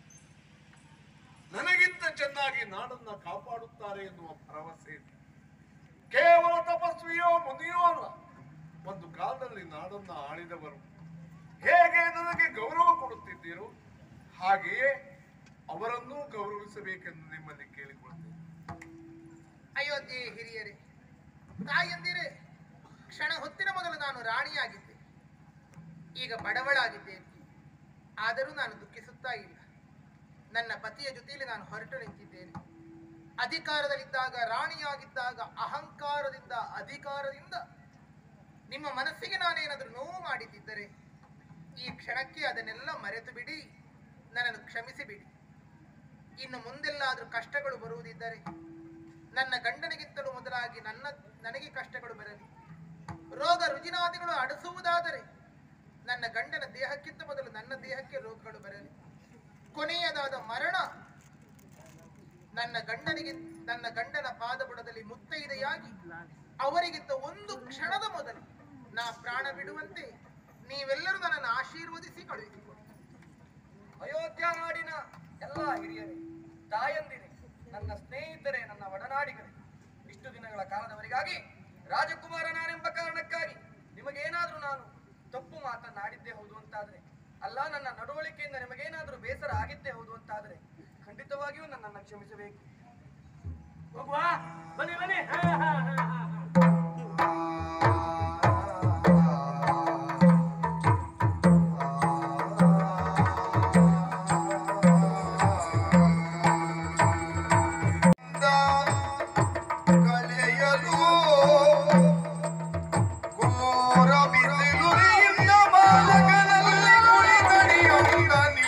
ನನಗಿಂತ ಚೆನ್ನಾಗಿ ನಾಡನ್ನ ಕಾಪಾಡುತ್ತಾರೆ ಎನ್ನುವ ಭರವಸೆ ಇದೆ ಕೇವಲ ತಪಸ್ವಿಯೋ ಮುನಿಯೋ ಅಲ್ಲ ಒಂದು ಕಾಲದಲ್ಲಿ ನಾಡನ್ನ ಆಳಿದವರು ಹೇಗೆ ನನಗೆ ಗೌರವ ಕೊಡುತ್ತಿದ್ದೀರೋ ಹಾಗೆಯೇ ಅವರನ್ನೂ ಗೌರವಿಸಬೇಕೆಂದು ನಿಮ್ಮಲ್ಲಿ ಕೇಳಿಕೊಳ್ತೇನೆ ಅಯೋಧ್ಯೆ ಹಿರಿಯರೇ ತಾಯಂದಿರೇ ಕ್ಷಣ ಹೊತ್ತಿನ ಮೊದಲು ನಾನು ರಾಣಿಯಾಗಿದ್ದೆ ಈಗ ಬಡವಳಾಗಿದ್ದೇನೆ ಆದರೂ ನಾನು ದುಃಖಿಸುತ್ತಾ ಇಲ್ಲ ನನ್ನ ಪತಿಯ ಜೊತೆಯಲ್ಲಿ ನಾನು ಹೊರಟು ನಿಂತಿದ್ದೇನೆ ಅಧಿಕಾರದಲ್ಲಿದ್ದಾಗ ರಾಣಿಯಾಗಿದ್ದಾಗ ಅಹಂಕಾರದಿಂದ ಅಧಿಕಾರದಿಂದ ನಿಮ್ಮ ಮನಸ್ಸಿಗೆ ನಾನೇನಾದರೂ ನೋವು ಮಾಡಿದ್ದಿದ್ದರೆ ಈ ಕ್ಷಣಕ್ಕೆ ಅದನ್ನೆಲ್ಲ ಮರೆತು ಬಿಡಿ ನನ್ನನ್ನು ಕ್ಷಮಿಸಿ ಬಿಡಿ ಇನ್ನು ಮುಂದೆಲ್ಲಾದರೂ ಕಷ್ಟಗಳು ಬರುವುದಿದ್ದರೆ ನನ್ನ ಗಂಡನಿಗಿಂತಲೂ ಮೊದಲಾಗಿ ನನ್ನ ನನಗೆ ಕಷ್ಟಗಳು ಬರಲಿ ರೋಗ ರುಜಿನಾದಿಗಳು ಅಡಸುವುದಾದರೆ ನನ್ನ ಗಂಡನ ದೇಹಕ್ಕಿಂತ ಮೊದಲು ನನ್ನ ದೇಹಕ್ಕೆ ರೋಗಗಳು ಬರಲಿ ಕೊನೆಯದಾದ ಮರಣ ನನ್ನ ಗಂಡನಿಗೆ ನನ್ನ ಗಂಡನ ಪಾದಬುಡದಲ್ಲಿ ಮುತ್ತೈದೆಯಾಗಿ ಅವರಿಗಿಂತ ಒಂದು ಕ್ಷಣದ ಮೊದಲು ನಾ ಪ್ರಾಣ ಬಿಡುವಂತೆ ನೀವೆಲ್ಲರೂ ನನ್ನನ್ನು ಆಶೀರ್ವದಿಸಿ ಕಳುಹಿಸಿಕೊಡಿ ಅಯೋಧ್ಯ ನಾಡಿನ ಎಲ್ಲ ಹಿರಿಯರೇ ತಾಯಂದಿರೇ ನನ್ನ ಸ್ನೇಹಿತರೇ ನನ್ನ ಒಡನಾಡಿಗರೇ ಇಷ್ಟು ದಿನಗಳ ಕಾಲದವರೆಗಾಗಿ ರಾಜಕುಮಾರ ನಾನೆಂಬ ಕಾರಣಕ್ಕಾಗಿ ನಿಮಗೇನಾದ್ರೂ ನಾನು ತಪ್ಪು ಮಾತನಾಡಿದ್ದೇ ಹೌದು ಅಂತಾದ್ರೆ ಅಲ್ಲ ನನ್ನ ನಡವಳಿಕೆಯಿಂದ ನಿಮಗೇನಾದ್ರೂ ಬೇಸರ ಆಗಿದ್ದೇ ಹೌದು ಅಂತಾದ್ರೆ ಖಂಡಿತವಾಗಿಯೂ ನನ್ನನ್ನು ಕ್ಷಮಿಸಬೇಕು ಹೋಗುವಾ ಬನ್ನಿ ಬನ್ನಿ ಹಾ, ಹಾ, ಹಾ, ಹಾ, ಹಾ. ಕಳೆಯಲು ಘೋರ ಬಿಸಿಲುರಿಯಿಂದ ಬಾಲಕನಲ್ಲಿ ಕುಳಿತಡಿಯೊಂದ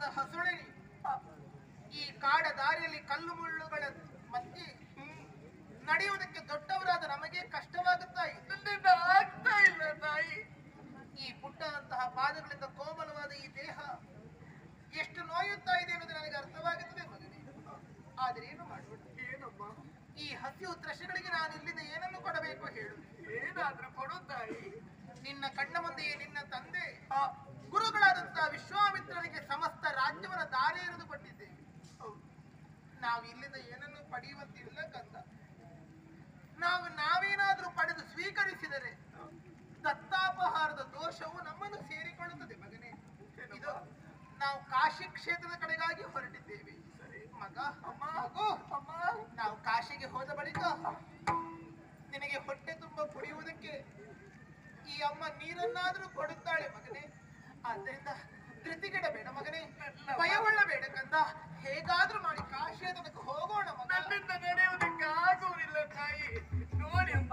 ವಯಸ್ಸಾದ ಹಸುಳೆ ನೀನು. ಈ ಕಾಡ ದಾರಿಯಲ್ಲಿ ಕಲ್ಲು ಮುಳ್ಳುಗಳ ಮಧ್ಯೆ ನಡೆಯುವುದಕ್ಕೆ ದೊಡ್ಡವರಾದ ನಮಗೆ ಕಷ್ಟವಾಗುತ್ತಾ ಇದೆ ಆಗ್ತಾ ಇಲ್ಲ ತಾಯಿ ಈ ಪುಟ್ಟಂತಹ ಪಾದಗಳಿಂದ ಕೋಮಲವಾದ ಈ ದೇಹ ಎಷ್ಟು ನೋಯುತ್ತಾ ಇದೆ ಅನ್ನೋದು ನನಗೆ ಅರ್ಥವಾಗುತ್ತದೆ ಮಗನೇ ಆದರೆ ಏನು ಮಾಡೋಣ ಏನಮ್ಮ ಈ ಹಸಿವು ತ್ರಶಗಳಿಗೆ ನಾನು ಇಲ್ಲಿಂದ ಏನನ್ನು ಕೊಡಬೇಕು ಹೇಳು ಏನಾದ್ರೂ ಕೊಡು ತಾಯಿ ನಿನ್ನ ಕಣ್ಣ ಮುಂದೆಯೇ ನಿನ್ನ ತಂದೆ ಆ ಗುರುಗಳಾದಂತಹ ವಿಶ್ವಾಮಿತ್ರರಿಗೆ ಸಮಸ್ತ ರಾಜ್ಯವನ್ನ ದಾರಿ ಎರೆದು ಕೊಟ್ಟಿದ್ದೇವೆ ಹೌದು. ನಾವು ಇಲ್ಲಿಂದ ಏನನ್ನು ಪಡೆಯುವಂತಿಲ್ಲ ಕಂದ ನಾವು ನಾವೇನಾದ್ರೂ ಪಡೆದು ಸ್ವೀಕರಿಸಿದರೆ ದತ್ತಾಪಹಾರದ ದೋಷವು ನಮ್ಮನ್ನು ಸೇರಿಕೊಳ್ಳುತ್ತದೆ ಮಗನೇ ಇದು ನಾವು ಕಾಶಿ ಕ್ಷೇತ್ರದ ಕಡೆಗಾಗಿ ಹೊರಟಿದ್ದೇವೆ ಮಗ ಅಮ್ಮ ಮಗು ಅಮ್ಮ ನಾವು ಕಾಶಿಗೆ ಹೋದ ಬಳಿಕ ನಿನಗೆ ಹೊಟ್ಟೆ ತುಂಬ ಕುಡಿಯುವುದಕ್ಕೆ ಈ ಅಮ್ಮ ನೀರನ್ನಾದ್ರೂ ಕೊಡುತ್ತಾಳೆ ಮಗನೇ ಆದ್ದರಿಂದ ಧೃತಿಗೆಡಬೇಡ ಮಗನೇ ಭಯಗೊಳ್ಳಬೇಡ ಕಂದ ಹೇಗಾದ್ರೂ ಮಾಡಿ ಕಾಶಿಯ ತನಕ ಹೋಗೋಣ ಮಗ ನನ್ನಿಂದ ನಡೆಯುವುದಕ್ಕೆ ಆಗುವುದಿಲ್ಲ ತಾಯಿ ನೋಡಿ ಅಮ್ಮ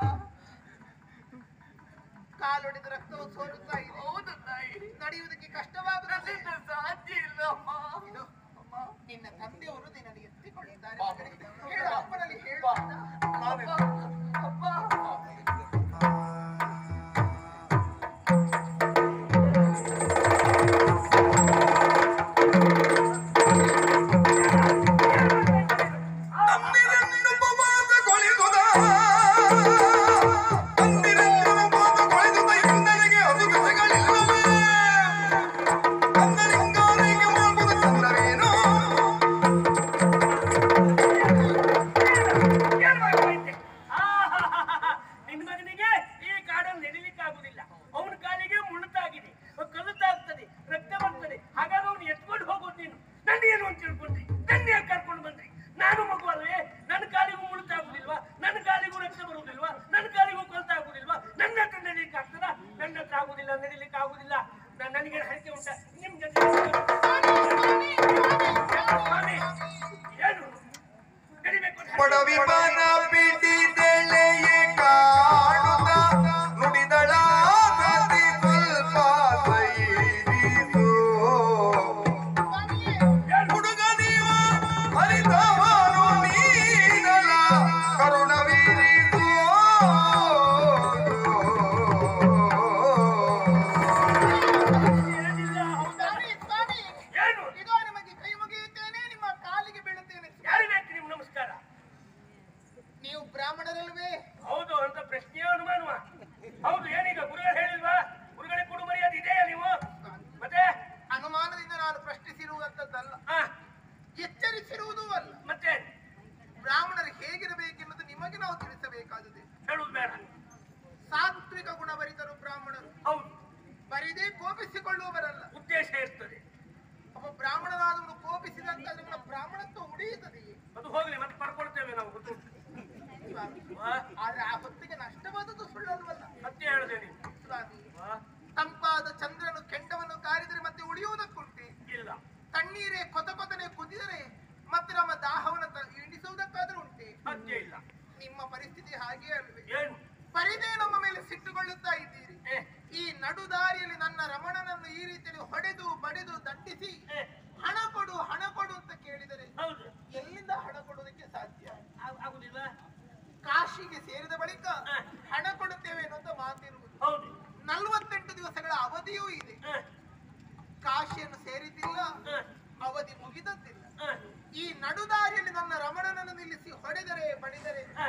ಕಾಲೊಡೆದ ರಕ್ತವು ಸೋರುತ್ತಾ ಇದೆ ಹೌದು ತಾಯಿ ನಡೆಯುವುದಕ್ಕೆ ಕಷ್ಟವಾಗುತ್ತದೆ ಸಾಧ್ಯ ಇಲ್ಲ ಅಮ್ಮ ಇದು ಅಮ್ಮ ನಿನ್ನ ತಂದೆಯವರು ನಿನ್ನನ್ನು ಎತ್ತಿಕೊಂಡಿದ್ದಾರೆ ಮಗನೇ. ಹೇಳು ಅಪ್ಪನಲ್ಲಿ ಹೇಳು ಅಪ್ಪ, ಅಪ್ಪ ನಿನ್ನ ಮಗನಿಗೆ ಈ ಕಾಡನ್ನು ನಡಿಲಿಕ್ಕಾಗುದಿಲ್ಲ ಅವನ ಕಾಲಿಗೆ ಮುಳುತಾಗಿದೆ ಕಲಿತಾಗ್ತದೆ ರಕ್ತ ಬರ್ತದೆ ಹಾಗಾಗಿ ಅವನು ಎತ್ಕೊಂಡು ಹೋಗೋದು ನೀನು ನನ್ನ ಏನು ಅಂತ ತಿಳ್ಕೊಂಡ್ರಿ ನನ್ನ ಯಾಕೆ ಕರ್ಕೊಂಡು ಬಂದ್ರಿ ನಾನು ಮಗು ಅಲ್ವೇ ನನ್ನ ಕಾಲಿಗೂ ಮುಳುತಾಗುದಿಲ್ವಾ ನನ್ನ ಕಾಲಿಗೂ ರಕ್ತ ಬರುವುದಿಲ್ವಾ ನನ್ನ ಕಾಲಿಗೂ ಕೊಲ್ತಾಗುದಿಲ್ವಾ ನನ್ನ ಹತ್ರ ನಡಿಲಿಕ್ಕೆ ಆಗ್ತದ ನನ್ನ ಹತ್ರ ಆಗುದಿಲ್ಲ ನಡಿಲಿಕ್ಕೆ ಆಗುದಿಲ್ಲ ನ- ನನಗೆ ಹರಕೆ ಉಂಟ ನಿಮ್ ಜೊತೆ ಸ್ವಾಮಿ, ಏನು ನಡಿಬೇಕು ಅಂತ ಪಡವಿ ಬನ ಬಿಡಿದೆಳೆಯೇ ಕಾಣುತ್ತ ನುಡಿದಳ ಗತಿ ಸ್ವಲ್ಪ ಸೈರಿಸು ಹುಡುಗ ನೀವ ಹರಿದವನು ನೀನಲ ಕರುಣವಿರಿಸು ಏನಿಲ್ಲ, ಹೌದಾ? ಸ್ವಾಮಿ, ಸ್ವಾಮಿ, ಏನು ಇದೋ ನಿಮಗೆ ಕೈ ಮುಗಿಯುತ್ತೇನೆ ನಿಮ್ಮ ಕಾಲಿಗೆ ಬೀಳುತ್ತೇನೆ ಯಾರು ಬೇಕು ನಿಮ್ ನಮಸ್ಕಾರ ನೀವು ಬ್ರಾಹ್ಮಣರಲ್ವೇ ಹೌದು ಅಂತ ಪ್ರಶ್ನೆಯೇ ಅನುಮಾನವ ಹೌದು ಏನೀಗ ಗುರುಗಳು ಹೇಳಿಲ್ವಾ ಗುರುಗಳಿಗೆ ಕೊಡು ಮರ್ಯಾದೆ ಇದೆಯಾ ನೀವು ಮತ್ತೆ ಅನುಮಾನದಿಂದ ನಾನು ಪ್ರಶ್ನಿಸಿರುವಂತದ್ದಲ್ಲ ಆ, ಎಚ್ಚರಿಸಿರುವುದೂ ಅಲ್ಲ ಮತ್ತೆ ಬ್ರಾಹ್ಮಣರು ಹೇಗಿರಬೇಕೆನ್ನುವುದು ನಿಮಗೆ ನಾವು ತಿಳಿಸಬೇಕಾದುದು ಹೇಳುದು ಬೇಡ ಸಾತ್ವಿಕ ಗುಣಭರಿತರು ಬ್ರಾಹ್ಮಣರು ಹೌದು ಬರಿದೇ ಕೋಪಿಸಿಕೊಳ್ಳುವವರಲ್ಲ ಉದ್ದೇಶ ಇರ್ತದೆ ಒಬ್ಬ ಬ್ರಾಹ್ಮಣನಾದವನು ಕೋಪಿಸಿದಂತಾದ್ರೆ ಅವನ ಬ್ರಾಹ್ಮಣತ್ವ ಉಳಿಯುತ್ತದೆಯೇ ಅದು ಹೋಗ್ಲಿ ಮತ್ತೆ ಪಡ್ಕೊಳ್ತೇವೆ ನಾವು ಗೊತ್ತು ಸ್ವಾಮಿ ಆ, ಆದ್ರೆ ಆ ಹೊತ್ತಿಗೆ ನಷ್ಟವಾದದ್ದು ಸುಳ್ಳಲ್ವಲ್ಲ ಮತ್ತೆ ಹೇಳಿದೆ ನೀವು ಸ್ವಾಮಿ ಆ, ತಂಪಾದ ಚಂದ್ರನು ಕೆಂಡವನ್ನು ಕಾರಿದರೆ ಮತ್ತೆ ಉಳಿಯುವುದಕ್ಕುಂಟೆ ಇಲ್ಲ ತಣ್ಣೀರೇ ಕೊತ ಕೊತನೆ ಕುದಿದರೆ ಮತ್ತೆ ನಮ್ಮ ದಾಹವನ್ನು ತ- ಇಳಿಸುವುದಕ್ಕಾದ್ರೂ ಉಂಟೆ ಸಾಧ್ಯ ಇಲ್ಲ ನಿಮ್ಮ ಪರಿಸ್ಥಿತಿ ಹಾಗೆ ಅಲ್ವೇ ಏನು ಬರಿದೇ ನಮ್ಮ ಮೇಲೆ ಸಿಟ್ಟುಕೊಳ್ಳುತ್ತಾ ಇದ್ದೀರಿ ಏ, ಈ ನಡುದಾರಿಯಲ್ಲಿ ನನ್ನ ರಮಣನನ್ನು ಈ ರೀತಿಯಲ್ಲಿ ಹೊಡೆದು ಬಡಿದು ದಂಡಿಸಿ ಏ, ಹಣ ಕೊಡು ಹಣ ಕೊಡು ಅಂತ ಕೇಳಿದರೆ ಹೌದು ಎಲ್ಲಿಂದ ಹಣ ಕೊಡುವುದಕ್ಕೆ ಸಾಧ್ಯ ಆ- ಆಗುದಿಲ್ಲ ಕಾಶಿಗೆ ಸೇರಿದ ಬಳಿಕ ಹ. ಹಣ ಕೊಡುತ್ತೇವೆ ಅನ್ನುವಂತ ಮಾತಿರುವುದು ಹೌದು ನಲವತ್ತೆಂಟು ದಿವಸಗಳ ಅವಧಿಯೂ ಇದೆ ಆ, ಕಾಶಿಯನ್ನು ಸೇರಿದ್ದಿಲ್ಲ ಆ, ಅವಧಿ ಮುಗಿದದ್ದಿಲ್ಲ ಆ, ಈ ನಡುದಾರಿಯಲ್ಲಿ ನನ್ನ ರಮಣನನ್ನು ನಿಲ್ಲಿಸಿ ಹೊಡೆದರೆ ಬಡಿದರೆ ಆ.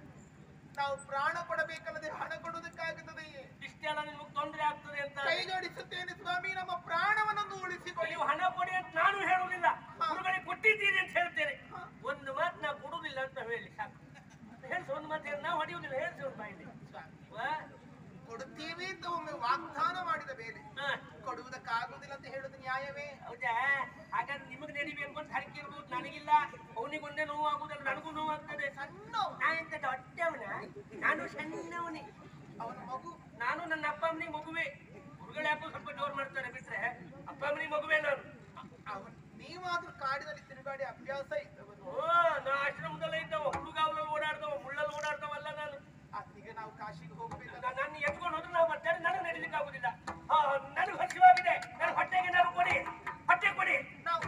ನಾವು ಪ್ರಾಣ ಕೊಡಬೇಕಲ್ಲದೆ ಹಣ ಕೊಡುವುದಕ್ಕಾಗುತ್ತದೆಯೇ ಇಷ್ಟೆಲ್ಲ ನಿಮ್ಗೆ ತೊಂದರೆ ಆಗ್ತದೆ ಅಂತ ಕೈ ಜೋಡಿಸುತ್ತೇನೆ ಸ್ವಾಮಿ ನಮ್ಮ ಪ್ರಾಣವನ್ನು ಉಳಿಸಿಕೊಳ್ಳಿ ನೀವು ಹಣ ಕೊಡಿ ಅಂತ ನಾನು ಹೇಳುವುದಿಲ್ಲ ಗುರುಗಳಿಗೆ ಕೊಟ್ಟಿದ್ದೀರಿ ಅಂತ ಹೇಳ್ತೇನೆ ಒಂದು ಮಾತು ನಾ ಕೊಡುವುದಿಲ್ಲ ಅಂತ ಹೇಳಿ ಸಾಕು ಹೇಳ್ಸು ಒಂದು ಮಾತು ಹೇಳಿ ನಾವು ಹೊಡೆಯುವುದಿಲ್ಲ ಹೇಳ್ಸಿ ಒಂದು ಬಾಯಲ್ಲಿ ವಾ? ಕೊಡುತ್ತೇವೆ ಅಂತ ಒಮ್ಮೆ ವಾಗ್ದಾನ ಮಾಡಿದ ಮೇಲೆ ಹಾ, ಕೊಡುವುದಕ್ಕಾಗುವುದಿಲ್ಲ ಅಂತ ಹೇಳುದು ನ್ಯಾಯವೇ ಹೌದಾ ಹಾಗಾದ್ರೆ ನಿಮಗೆ ನಡಿಬೇಕು ಅಂತ ಹರಕೆ ಇರ್ಬೋದು ನನಗಿಲ್ಲ ಅವನಿಗೊಂದೇ ನೋವು ಆಗುದಲ್ಲ ನನಗೂ ನೋವು ಆಗ್ತದೆ ಸಣ್ಣ ನಾ ಎಂತ ದೊಡ್ಡವನ ನಾನು ಸಣ್ಣವನೇ ಅವನ ಮಗು ನಾನು ನನ್ನ ಅಪ್ಪ ಅಮ್ಮನಿಗೆ ಮಗುವೆ ಗುರುಗಳು ಯಾಕೋ ಸ್ವಲ್ಪ ಜೋರ್ ಮಾಡ್ತಾರೆ ಬಿಟ್ರೆ ಅಪ್ಪ ಅಮ್ಮನಿಗೆ ಮಗುವೆ ನಾನು ಅವನ್ ನೀವಾದ್ರೂ ಕಾಡಿನಲ್ಲಿ ತಿರುಗಾಡಿ ಅಭ್ಯಾಸ ಇದ್ದವನು ಓ ನಾ ಆಶ್ರಮದಲ್ಲೇ ಇದ್ದವ ಹುಡುಗಾವಲಲ್ಲಿ ಓಡಾಡ್ದವ ಮುಳ್ಳಲ್ಲಿ ಓಡಾಡ್ದವಲ್ಲ ನಾನು ಈಗ ನಾವು ಕಾಶಿಗೆ ಹೋಗಬೇಕಲ್ಲ ನಾ- ನನ್ನ ಎತ್ಕೊಂಡು ಹೋದ್ರೆ ನಾವು ಬರ್ತೇನೆ ನನಗೆ ನಡೀಲಿಕ್ಕೆ ಆಗುದಿಲ್ಲ ಆ, ನನಗೆ ಹಸಿವಾಗಿದೆ ನನ್ನ ಹೊಟ್ಟೆಗೆ ನಾನು ಕೊಡಿ ಹೊಟ್ಟೆ ಕೊಡಿ ನಾವು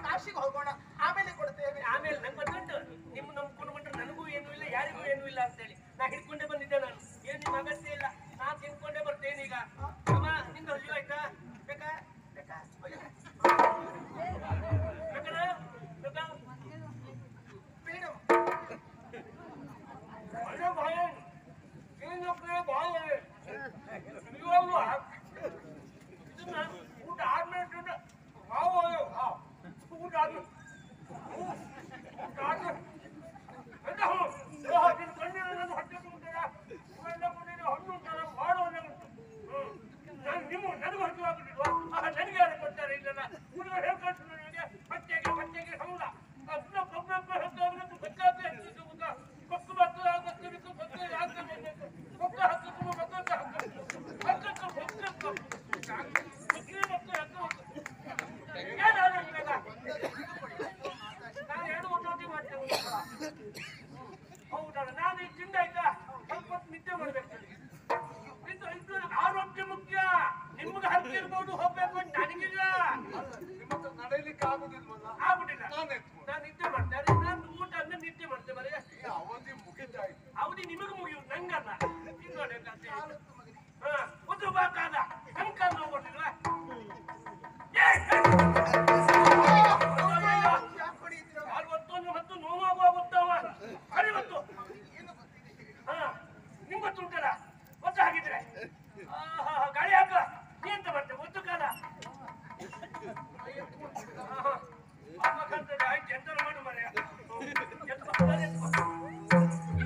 ಆಗುದಿಲ್ವಲ್ಲ ಆಗ್ಬಿಟ್ಟಿಲ್ಲ ನಾನು ಎತ್ಕೊಂಡು ನಾನು ನಿದ್ದೆ ಮಾಡ್ತೇನೆ ನಾನು ಊಟ ಅಂದ್ರೆ ನಿದ್ದೆ ಮಾಡ್ತೇನೆ ಮರೆ ಈ ಅವಧಿ ಮುಗಿತಾಯ್ತು ಅವಧಿ ನಿಮಗೆ ಮುಗಿಯುವುದು ನಂಗಲ್ಲ ಇದು ನೋಡಿ ಕಥೆ. ಹಾ ಒಂದು ಬಾಕಾದ ಅಂಕಲ್ ಹೋಗ್ಬಿಟ್ಟಿಲ್ವಾ ಯಾಕೆ ಹೊಡೆಯುತ್ತೀರ? ಕಾಲು ಒತ್ತೊಂದು ಮತ್ತು ನೋವಾಗುವ ಗೊತ್ತವ ಸರಿ ಗೊತ್ತು ಏನು ಗೊತ್ತಿದೆ? ಹಾ ನಿಮ್ಗೆ ಗೊತ್ತುಂಟಲ್ಲ ಒತ್ತು ಹಾಕಿದ್ರೆ ಆಹಾ, ಗಾಳಿ ಹಾಕ ನೀ ಎಂತ ಮಾಡ್ತೇವೆ ಒತ್ತು ಕಾಲ ಆಹಾ, ಅಮ್ಮಕ್ಕಂತದ್ದು ಆಯ್ತು ಎಂತಾರು ಮಾಡು ಮರೆ ಎತ್ಕೊ ಬನ್ನಿ, ಎತ್ಕೊ.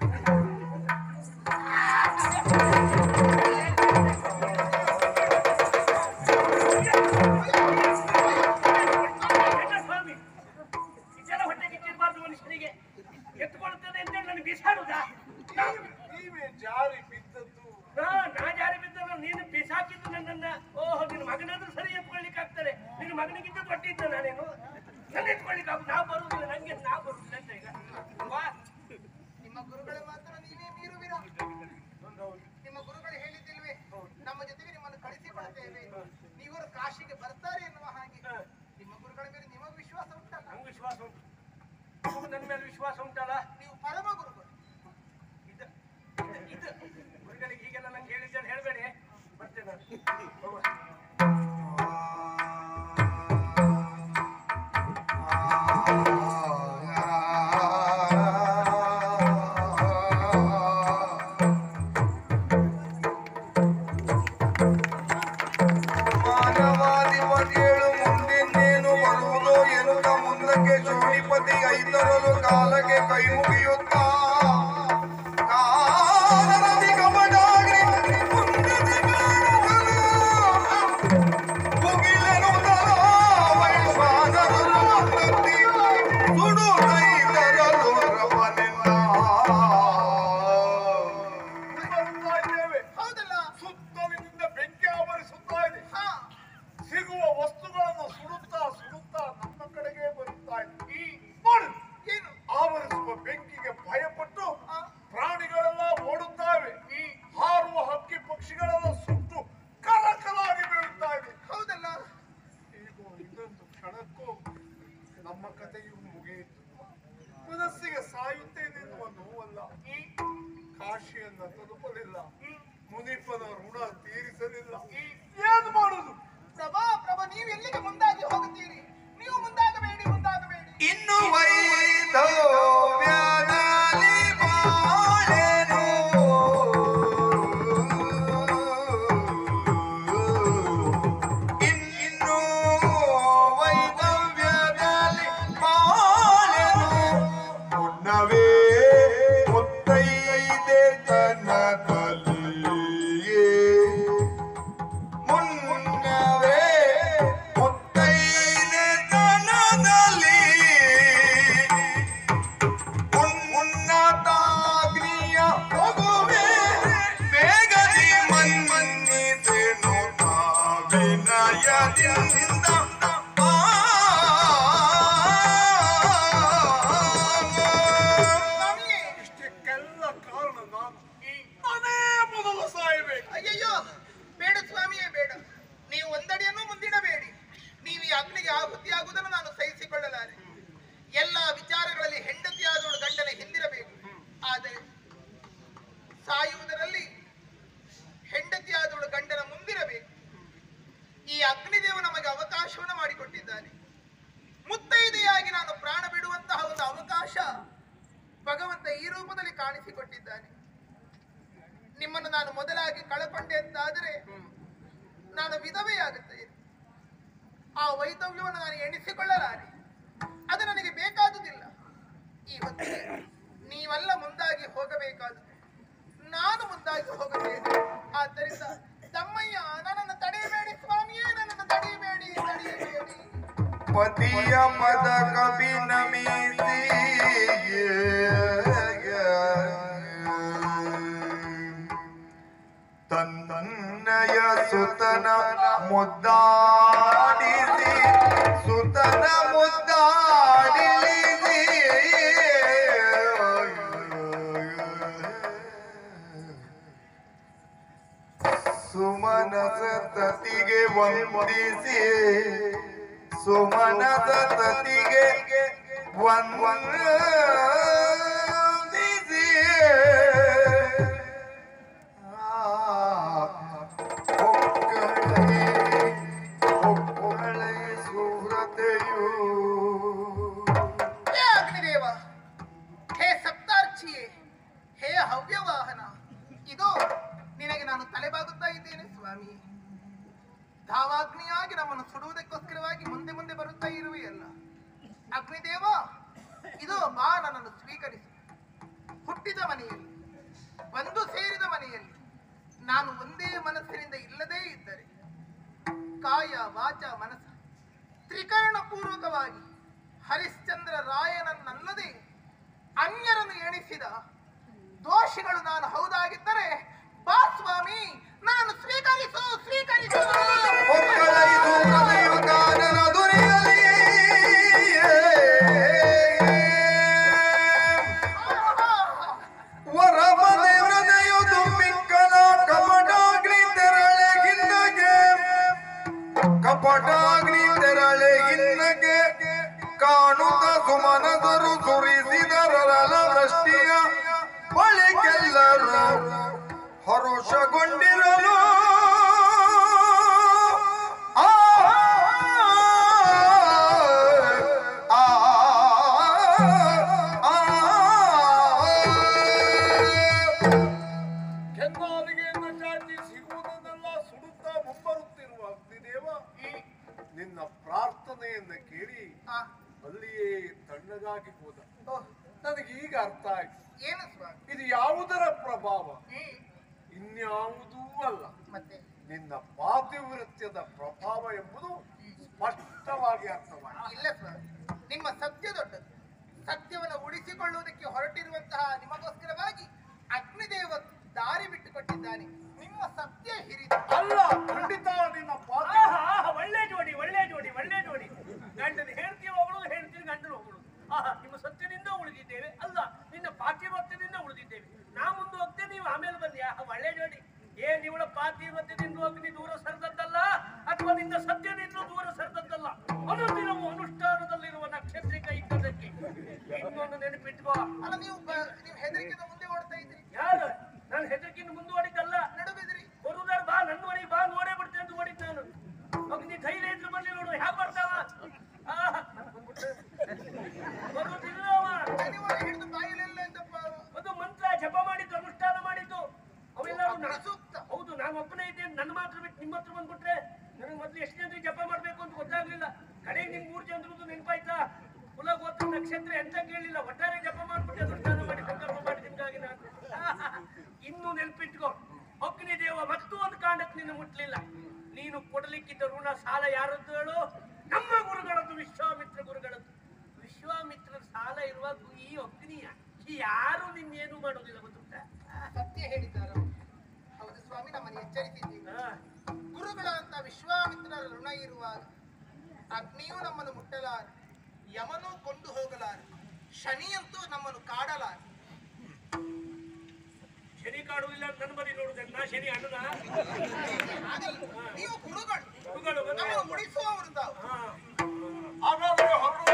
ಎಂತ ಸ್ವಾಮಿ ಇದೆಲ್ಲ ಹೊಟ್ಟೆಗೆ ಇಟ್ಟಿರ್ಬಾರ್ದು ಮನುಷ್ಯನಿಗೆ ಎತ್ಕೊಳ್ತದೆ ಅಂತ ನನಗೆ ಬಿಸಾಡುದಾ ನೀವೇ ಜಾರಿ ಬಿದ್ದದ್ದು ಹಾ, ನಾ ಜಾರಿ ಬಿದ್ದಲ್ಲ ನೀನು ಬಿಸಾಕಿದ್ದು ನನ್ನನ್ನ ಓಹೋ ನಿನ್ನ ಮಗನಾದ್ರೂ ಸರಿ ಎತ್ಕೊಳ್ಲಿಕ್ಕೆ ಆಗ್ತದೆ ನಿನ್ನ ಮಗನಿಗಿಂತ ದೊಡ್ಡಿದ್ದ ನಾನೇನು ನನ್ನ ಎತ್ಕೊಳ್ಲಿಕ್ಕೆ ಆಗ ನಾ ಬರುವುದಿಲ್ಲ ನಂಗೆ ನಾ ಬರುವುದಿಲ್ಲ ಅಂತ ಈಗ ವಾ ನಿಮ್ಮ ಗುರುಗಳ ಮಾತ್ರ ನೀವೇ ಮೀರುವಿರ ನಿಮ್ಮ ಗುರುಗಳು ಹೇಳಿದ್ದಿಲ್ವೇ ನಮ್ಮ ಜೊತೆಗೆ ನಿಮ್ಮನ್ನು ಕಳಿಸಿಕೊಳ್ತೇವೆ ನೀವು ಕಾಶಿಗೆ ಬರ್ತಾರೆ ಎನ್ನುವ ಹಾಗೆ ನಿಮ್ಮ ಗುರುಗಳ ಮೇಲೆ ನಿಮಗೆ ವಿಶ್ವಾಸ ಉಂಟಲ್ಲ ನಂಗೆ ವಿಶ್ವಾಸ ಉಂಟು ನಿಮ್ಗೂ ನನ್ನ ಮೇಲೆ ವಿಶ್ವಾಸ ಉಂಟಲ್ಲ ನೀವು ಪರಮ ಗುರುಗಳು ಇದು ಇದು ಗುರುಗಳಿಗೆ ಹೀಗೆಲ್ಲ ನಂಗೆ ಹೇಳಿದ್ದೇನೆ ಹೇಳ್ಬೇಡಿ ಬರ್ತೇನೆ ನಾನು ಹೋಗುವ. ಮಾನವಾಧಿಪತಿಗಳು ಮುಂದಿನ್ನೇನು ಬರುವುದೋ ಎನ್ನುತ್ತ ಮುಂದಕ್ಕೆ ಶೋಣಿಪತಿ ಐತರಲು ಕಾಲಕ್ಕೆ ಕೈ ಮುಗಿಯುತ್ತಾ ಕಾಲರದಿ ಗಮನಾಗಿ ಮುಂದಕ್ಕೆ ಕಾಣುವುದು. ಮುಗಿಲೆನು ತಲಾ ವೈಶ್ವಾನರರು ಮುಂದಕ್ಕೆ ಸುಡುತ್ತೈತರಲು ರವನೆಲ್ಲ. ಬರ್ತಾ ಇದ್ದೇವೆ ಹೌದಲ್ಲ ಸುತ್ತಲಿನಿಂದ ಬೆಂಕಿ ಆವರಿಸುತ್ತಾ ಇದೆ ಹಾ ಸಿಗುವ ವಸ್ತುಗಳನ್ನು ಸುಡುತ್ತಾ ಸುಡುತ್ತಾ ನಮ್ಮ ಕಡೆಗೆ ಬರುತ್ತಾ ಇದೆ ಈ ನೋಡು ಏನು ಆವರಿಸುವ ಬೆಂಕಿಗೆ ಭಯಪಟ್ಟು ಆ, ಪ್ರಾಣಿಗಳೆಲ್ಲ ಓಡುತ್ತವೆ ಈ ಹಾರುವ ಹಕ್ಕಿ ಪಕ್ಷಿಗಳೆಲ್ಲ ಸುಟ್ಟು ಕರಕಲಾಗಿ ಬೀಳುತ್ತಾ ಇದೆ ಹೌದಲ್ಲ ಈಗ ಇನ್ನೊಂದು ಕ್ಷಣಕ್ಕೂ ನಮ್ಮ ಕಥೆಯು ಮುಗಿಯಿತು ಮನಸ್ಸಿಗೆ ಸಾಯುತ್ತೇನೆ ಎನ್ನುವ ನೋವಲ್ಲ ಈ ಕಾಶಿಯನ್ನ ತಲುಪಲಿಲ್ಲ ಮುನಿಪನ ಋಣ ತೀರಿಸಲಿಲ್ಲ ಈ ಏನು ಮಾಡುದು ಪ್ರಭಾ ಪ್ರಭಾ ನೀವು ಎಲ್ಲಿಗೆ ಮುಂದಾಗಿ ಹೋಗುತ್ತೀರಿ ನೀವು ಮುಂದಾಗಬೇಡಿ ಮುಂದಾಗಬೇಡಿ ಇನ್ನು ವೈಧವ್ಯದಲ್ಲಿ ಬಾಳೆನು ಇನ್ನು ವೈಧವ್ಯದಲ್ಲಿ ಬಾಳೆನು ಮುನ್ನವೇ ಮುತ್ತೈದೆ ತನಕಲ್ಲಿಯೇ ಮುನ್ನವೇ ಮುತ್ತೈದೆ ತನದಲ್ಲಿ ಉನ್ನತಾಗ್ನಿಯ ಮಗುವೆ ಬೇಗನೆ ಮನ್ಮನ್ನಿಸೆನು ವಿನಯದಿಂದ ಸ್ವಾಮಿಯೇ ಇಷ್ಟಕ್ಕೆಲ್ಲ ಕಾರಣ ನಾನು ಈ ನಾನೇ ಮೊದಲು ಸಾಯಬೇಕು ಅಯ್ಯಯ್ಯೋ ಬೇಡ ಸ್ವಾಮಿಯೇ ಬೇಡ ನೀವು ಒಂದಡಿಯನ್ನು ಮುಂದಿಡಬೇಡಿ ನೀವು ಈ ಅಗ್ನಿಗೆ ಆಹುತಿಯಾಗುವುದನ್ನು ನಾನು ಸಹಿಸಿಕೊಳ್ಳಲಾರೆ ಎಲ್ಲ ವಿಚಾರಗಳಲ್ಲಿ ಹೆಂಡತಿಯಾದವಳು ಗಂಡನ ಹಿಂದಿರಬೇಕು ಆದರೆ ಸಾಯುವುದರಲ್ಲಿ ಹೆಂಡತಿಯಾದವಳು ಗಂಡನ ಮುಂದಿರಬೇಕು ಈ ಅಗ್ನಿದೇವ ನಮಗೆ ಅವಕಾಶವನ್ನು ಮಾಡಿಕೊಟ್ಟಿದ್ದಾನೆ ಮುತ್ತೈದೆಯಾಗಿ ನಾನು ಪ್ರಾಣ ಬಿಡುವಂತಹ ಒಂದು ಅವಕಾಶ ಭಗವಂತ ಈ ರೂಪದಲ್ಲಿ ಕಾಣಿಸಿಕೊಟ್ಟಿದ್ದಾನೆ ನಿಮ್ಮನ್ನು ನಾನು ಮೊದಲಾಗಿ ಕಳಕೊಂಡೆ ಅಂತಾದರೆ ನಾನು ವಿಧವೆಯಾಗುತ್ತೇನೆ ಆ ವೈಧವ್ಯವನ್ನು ನಾನು ಎಣಿಸಿಕೊಳ್ಳಲಾರೆ ಅದು ನನಗೆ ಬೇಕಾದುದಿಲ್ಲ ಈ ಹೊತ್ತಿಗೆ ನೀವೆಲ್ಲ ಮುಂದಾಗಿ ಹೋಗಬೇಕಾದುದು ನಾನು ಮುಂದಾಗಿ ಹೋಗುತ್ತೇನೆ ಆದ್ದರಿಂದ ತಮ್ಮಯ್ಯ ನನ್ನನ್ನು ತಡೆಯಬೇಡಿ ಸ್ವಾಮಿಯೇ ನನ್ನನ್ನು ತಡೆಯಬೇಡಿ ತಡೆಯಬೇಡಿ ಪತಿಯ ಪದ ಕವಿ ನಮಿಸಿ ತನ್ನಯ ಸುತನ ಮುದ್ದಾಡಿಸಿ ಸುತನ ಮುದ್ದಾಡಿಸಿ ಸುಮನಸ ತತಿಗೆ ವಂದಿಸಿ ಸುಮನದ ತತಿಗೆ ವಂದಿಸಿ ಒಕ್ಕಳೆ ಒಕ್ಕಳೆ ಸುವ್ರತೆಯು ಹೇ ಅಗ್ನಿದೇವ ಹೇ ಸಪ್ತಾರ್ಚಿಯೇ ಹೇ ಹವ್ಯವಾಹನ ಇದು ನಿನಗೆ ನಾನು ತಲೆಬಾಗುತ್ತಾ ಇದ್ದೇನೆ ಸ್ವಾಮಿ ಧಾವಾಗ್ನಿಯಾಗಿ ನಮ್ಮನ್ನು ಸುಡುವುದಕ್ಕೋಸ್ಕರವಾಗಿ ಮುಂದೆ ಮುಂದೆ ಬರುತ್ತಾ ಇರುವೆಯಲ್ಲ ಅಗ್ನಿದೇವ ಇದು ಬಾ ನನ್ನನ್ನು ಸ್ವೀಕರಿಸು ಹುಟ್ಟಿದ ಮನೆಯಲ್ಲಿ ಬಂದು ಸೇರಿದ ಮನೆಯಲ್ಲಿ ನಾನು ಒಂದೇ ಮನಸ್ಸಿನಿಂದ ಇಲ್ಲದೇ ಇದ್ದರೆ ಕಾಯ ವಾಚ ಮನಸ್ಸ ತ್ರಿಕರಣ ಪೂರ್ವಕವಾಗಿ ಹರಿಶ್ಚಂದ್ರ ರಾಯನನ್ನಲ್ಲದೆ ಅನ್ಯರನ್ನು ಎಣಿಸಿದ ದೋಷಿಗಳು ನಾನು ಹೌದಾಗಿದ್ದರೆ ಬಾ ಸ್ವಾಮಿ ನಾನು ಸ್ವೀಕರಿಸು ಸ್ವೀಕರಿಸು ಒಕ್ಕಳೆ ಸುವ್ರತೆಯು ಕಾನನ ದುರಿಯಲಿ ವರಮನೆ ಹೃದಯ ತುಂಬಿಕ್ಕನ ಕಪಟಾಗ್ನಿ ತೆರಳೆ ಹಿನ್ನಗೆ ಕಪಟಾಗ್ನಿ ತೆರಳೆ ಹಿನ್ನಗೆ ಕಾಣುತ್ತ ಸುಮನದರು ಸುರಿಸಿದರಲ ದೃಷ್ಟಿಯ ಬಳಿಗೆಲ್ಲರೂ ಹರುಷಗೊಂಡಿರಲು ಆ ಆ ಕೆನ್ನಾಲಿಗೆಯನ್ನು ಚಾಚಿ ಸಿಗುವುದನ್ನೆಲ್ಲ ಸುಡುತ್ತಾ ಮುಂಬರುತ್ತಿರುವ ಅಗ್ನಿದೇವ ನಿನ್ನ ಪ್ರಾರ್ಥನೆಯನ್ನ ಕೇಳಿ ಆ, ಅಲ್ಲಿಯೇ ತಣ್ಣಗಾಗಿ ಹೋದ ಓ, ನನಗೆ ಈಗ ಅರ್ಥ ಆಯ್ತು ಏನು ಸ್ವಾಮಿ ಇದು ಯಾವುದರ ಪ್ರಭಾವ ಹ್ಮ್, ಇನ್ಯಾವುದೂ ಅಲ್ಲ ಮತ್ತೆ ನಿನ್ನ ಪಾತಿವೃತ್ಯದ ಪ್ರಭಾವ ಎಂಬುದು ಸ್ಪಷ್ಟವಾಗಿ ಅರ್ಥವಾಯಿತು ಇಲ್ಲ ಸ್ವಾಮಿ ನಿಮ್ಮ ಸತ್ಯ ದೊಡ್ಡದು ಸತ್ಯವನ್ನು ಉಳಿಸಿಕೊಳ್ಳುವುದಕ್ಕೆ ಹೊರಟಿರುವಂತಹ ನಿಮಗೋಸ್ಕರವಾಗಿ ಅಗ್ನಿದೇವ ದಾರಿ ಬಿಟ್ಟುಕೊಟ್ಟಿದ್ದಾನೆ ನಿಮ್ಮ ಸತ್ಯ ಹಿರಿದು ಅಲ್ಲ ಖಂಡಿತ ನಿನ್ನ ಪಾತಿ ಆಹಾ, ಆಹಾ, ಒಳ್ಳೆ ಜೋಡಿ ಒಳ್ಳೆ ಜೋಡಿ ಒಳ್ಳೆ ಜೋಡಿ ಗಂಡನ ಹೇಳ್ತೀವಿ ಹೋಗಳು ಹೇಳ್ತೀವಿ ಗಂಡನ ಹೋಗಳು ಆಹಾ ನಿಮ್ಮ ಸತ್ಯದಿಂದ ಉಳಿದಿದ್ದೇವೆ ಅಲ್ಲ ನಿನ್ನ ಪಾತಿವತ್ಯದಿಂದ ಉಳಿದಿದ್ದೇವೆ ನಾ ಮುಂದೆ ಹೋಗ್ತೇನೆ ನೀವು ಆಮೇಲೆ ಬನ್ನಿ ಆಹಾ ಒಳ್ಳೆ ಜೋಡಿ ಏನ್ ಇವಳ ಪಾತಿವತ್ಯದಿಂದ ಅಗ್ನಿ ದೂರ ಸರಿದದ್ದಲ್ಲ ಅಥವಾ ನಿನ್ನ ಸತ್ಯದಿಂದ ದೂರ ಸರಿದದ್ದಲ್ಲ ಅನುದಿನವೂ ಅನುಷ್ಠಾನದಲ್ಲಿರುವ ನಕ್ಷತ್ರಿಕ ಇದ್ದದಕ್ಕೆ ಇನ್ನೊಂದು ನೆನಪಿಟ್ಕೋ ಅಲ್ಲ ನೀವು ಬ- ನೀವು ಹೆದರಿಕೆದ ಮುಂದೆ ಓಡ್ತಾ ಇದ್ರಿ ಯಾರು ನಾನು ಹೆದರಿಕೆಯಿಂದ ಮುಂದುವರಿದ್ದಲ್ಲ ನಡುಬಿದ್ರಿ ಬರುದಾರ ಬಾ ನನ್ನ ಮನೆಗೆ ಬಾ ನೋಡೇ ಬಿಡ್ತೇನೆ ಅಂತ ಓಡಿದ್ ನಾನು ಅಗ್ನಿ ಧೈರ್ಯ ಇದ್ರು ಬರ್ಲಿ ನೋಡು ಹ್ಯಾಗ ಬರ್ತಾವ ಆಹ್, ಬಂದ್ಬಿಟ್ಟ. ಬರುದಿಲ್ಲ ಅವ. ಶನಿವಾರ ಹಿಡಿದು ಬಾಯಲೆಲ್ಲ ಎಂತಪ್ಪ ಒಂದು ಮಂತ್ರ ಜಪ ಮಾಡಿದ್ದು ಅನುಷ್ಠಾನ ಮಾಡಿದ್ದು ಅವೆಲ್ಲರೂ ನಾ- ಸೂಕ್ತ ಹೌದು ನಾನು ಒಬ್ಬನೇ ಇದ್ದೇನೆ ನನ್ನ ಮಾತ್ರ ಬಿಟ್ಟು ನಿಮ್ಮ ಹತ್ರ ಬಂದ್ಬಿಟ್ರೆ ನನಗೆ ಮೊದ್ಲು ಎಷ್ಟು ಜನರಿಗೆ ಜಪ ಮಾಡ್ಬೇಕು ಅಂತ ಗೊತ್ತಾಗ್ಲಿಲ್ಲ ಕಡೆಗೆ ನಿಮ್ ಮೂರು ಜನರದ್ದು ನೆನಪಾಯ್ತಾ ಕುಲ ಗೋತ್ರ ನಕ್ಷತ್ರ ಎಂತ ಕೇಳಿಲ್ಲ ಒಟ್ಟಾರೆ ಜಪ ಮಾಡ್ಬಿಟ್ಟು ಅನುಷ್ಠಾನ ಮಾಡಿ ಸಂಕಲ್ಪ ಮಾಡಿದ್ದಕ್ಕಾಗಿ ನಾನು ಇನ್ನೂ ನೆನಪಿಟ್ಕೋ ಅಗ್ನಿ ದೇವ ಮತ್ತೂ ಒಂದು ಕಾಂಡಕ್ಕೆ ನಿನ್ನ ಮುಟ್ಲಿಲ್ಲ ನೀನು ಕೊಡಲಿಕ್ಕಿದ್ದ ಋಣ ಸಾಲ ಯಾರದ್ದು ಹೇಳು ನಮ್ಮ ಗುರುಗಳದ್ದು ವಿಶ್ವಾಮಿತ್ರ ಗುರುಗಳದ್ದು ವಿಶ್ವಾಮಿತ್ರರ ಸಾಲ ಇರುವಾಗ ಈ ಅಗ್ನಿಯ ಈ ಯಾರು ನಿನ್ನೇನು ಮಾಡೋದಿಲ್ಲ ಗೊತ್ತುಂಟಾ ಸತ್ಯ ಹೇಳಿದ್ದಾರೆ ಅವರು. ಹೌದು ಸ್ವಾಮಿ ನಮ್ಮನ್ನು ಎಚ್ಚರಿಸಿದ್ದೀವಿ ಹಾ. ಗುರುಗಳಂತ ವಿಶ್ವಾಮಿತ್ರರ ಋಣ ಇರುವಾಗ ಅಗ್ನಿಯೂ ನಮ್ಮನ್ನು ಮುಟ್ಟಲಾರ ಯಮನೂ ಕೊಂಡು ಹೋಗಲಾರ ಶನಿಯಂತೂ ನಮ್ಮನ್ನು ಕಾಡಲಾರ ಶನಿ ಕಾಡುವುದಿಲ್ಲ ಅಂತ ನನ್ನ ಬದಿ ನೋಡುದು ನಾ ಶನಿ ಅಣ್ಣನ ಹಾಗಲ್ಲ, ನೀವು ಗುರುಗಳು ಗುರುಗಳು ಬಂದ್ರೆ ನಮ್ಮನ್ನು ಉಳಿಸುವವರು ತಾವು ಹಾ ಹಾಗಾದರೆ ಹೊರಡುವ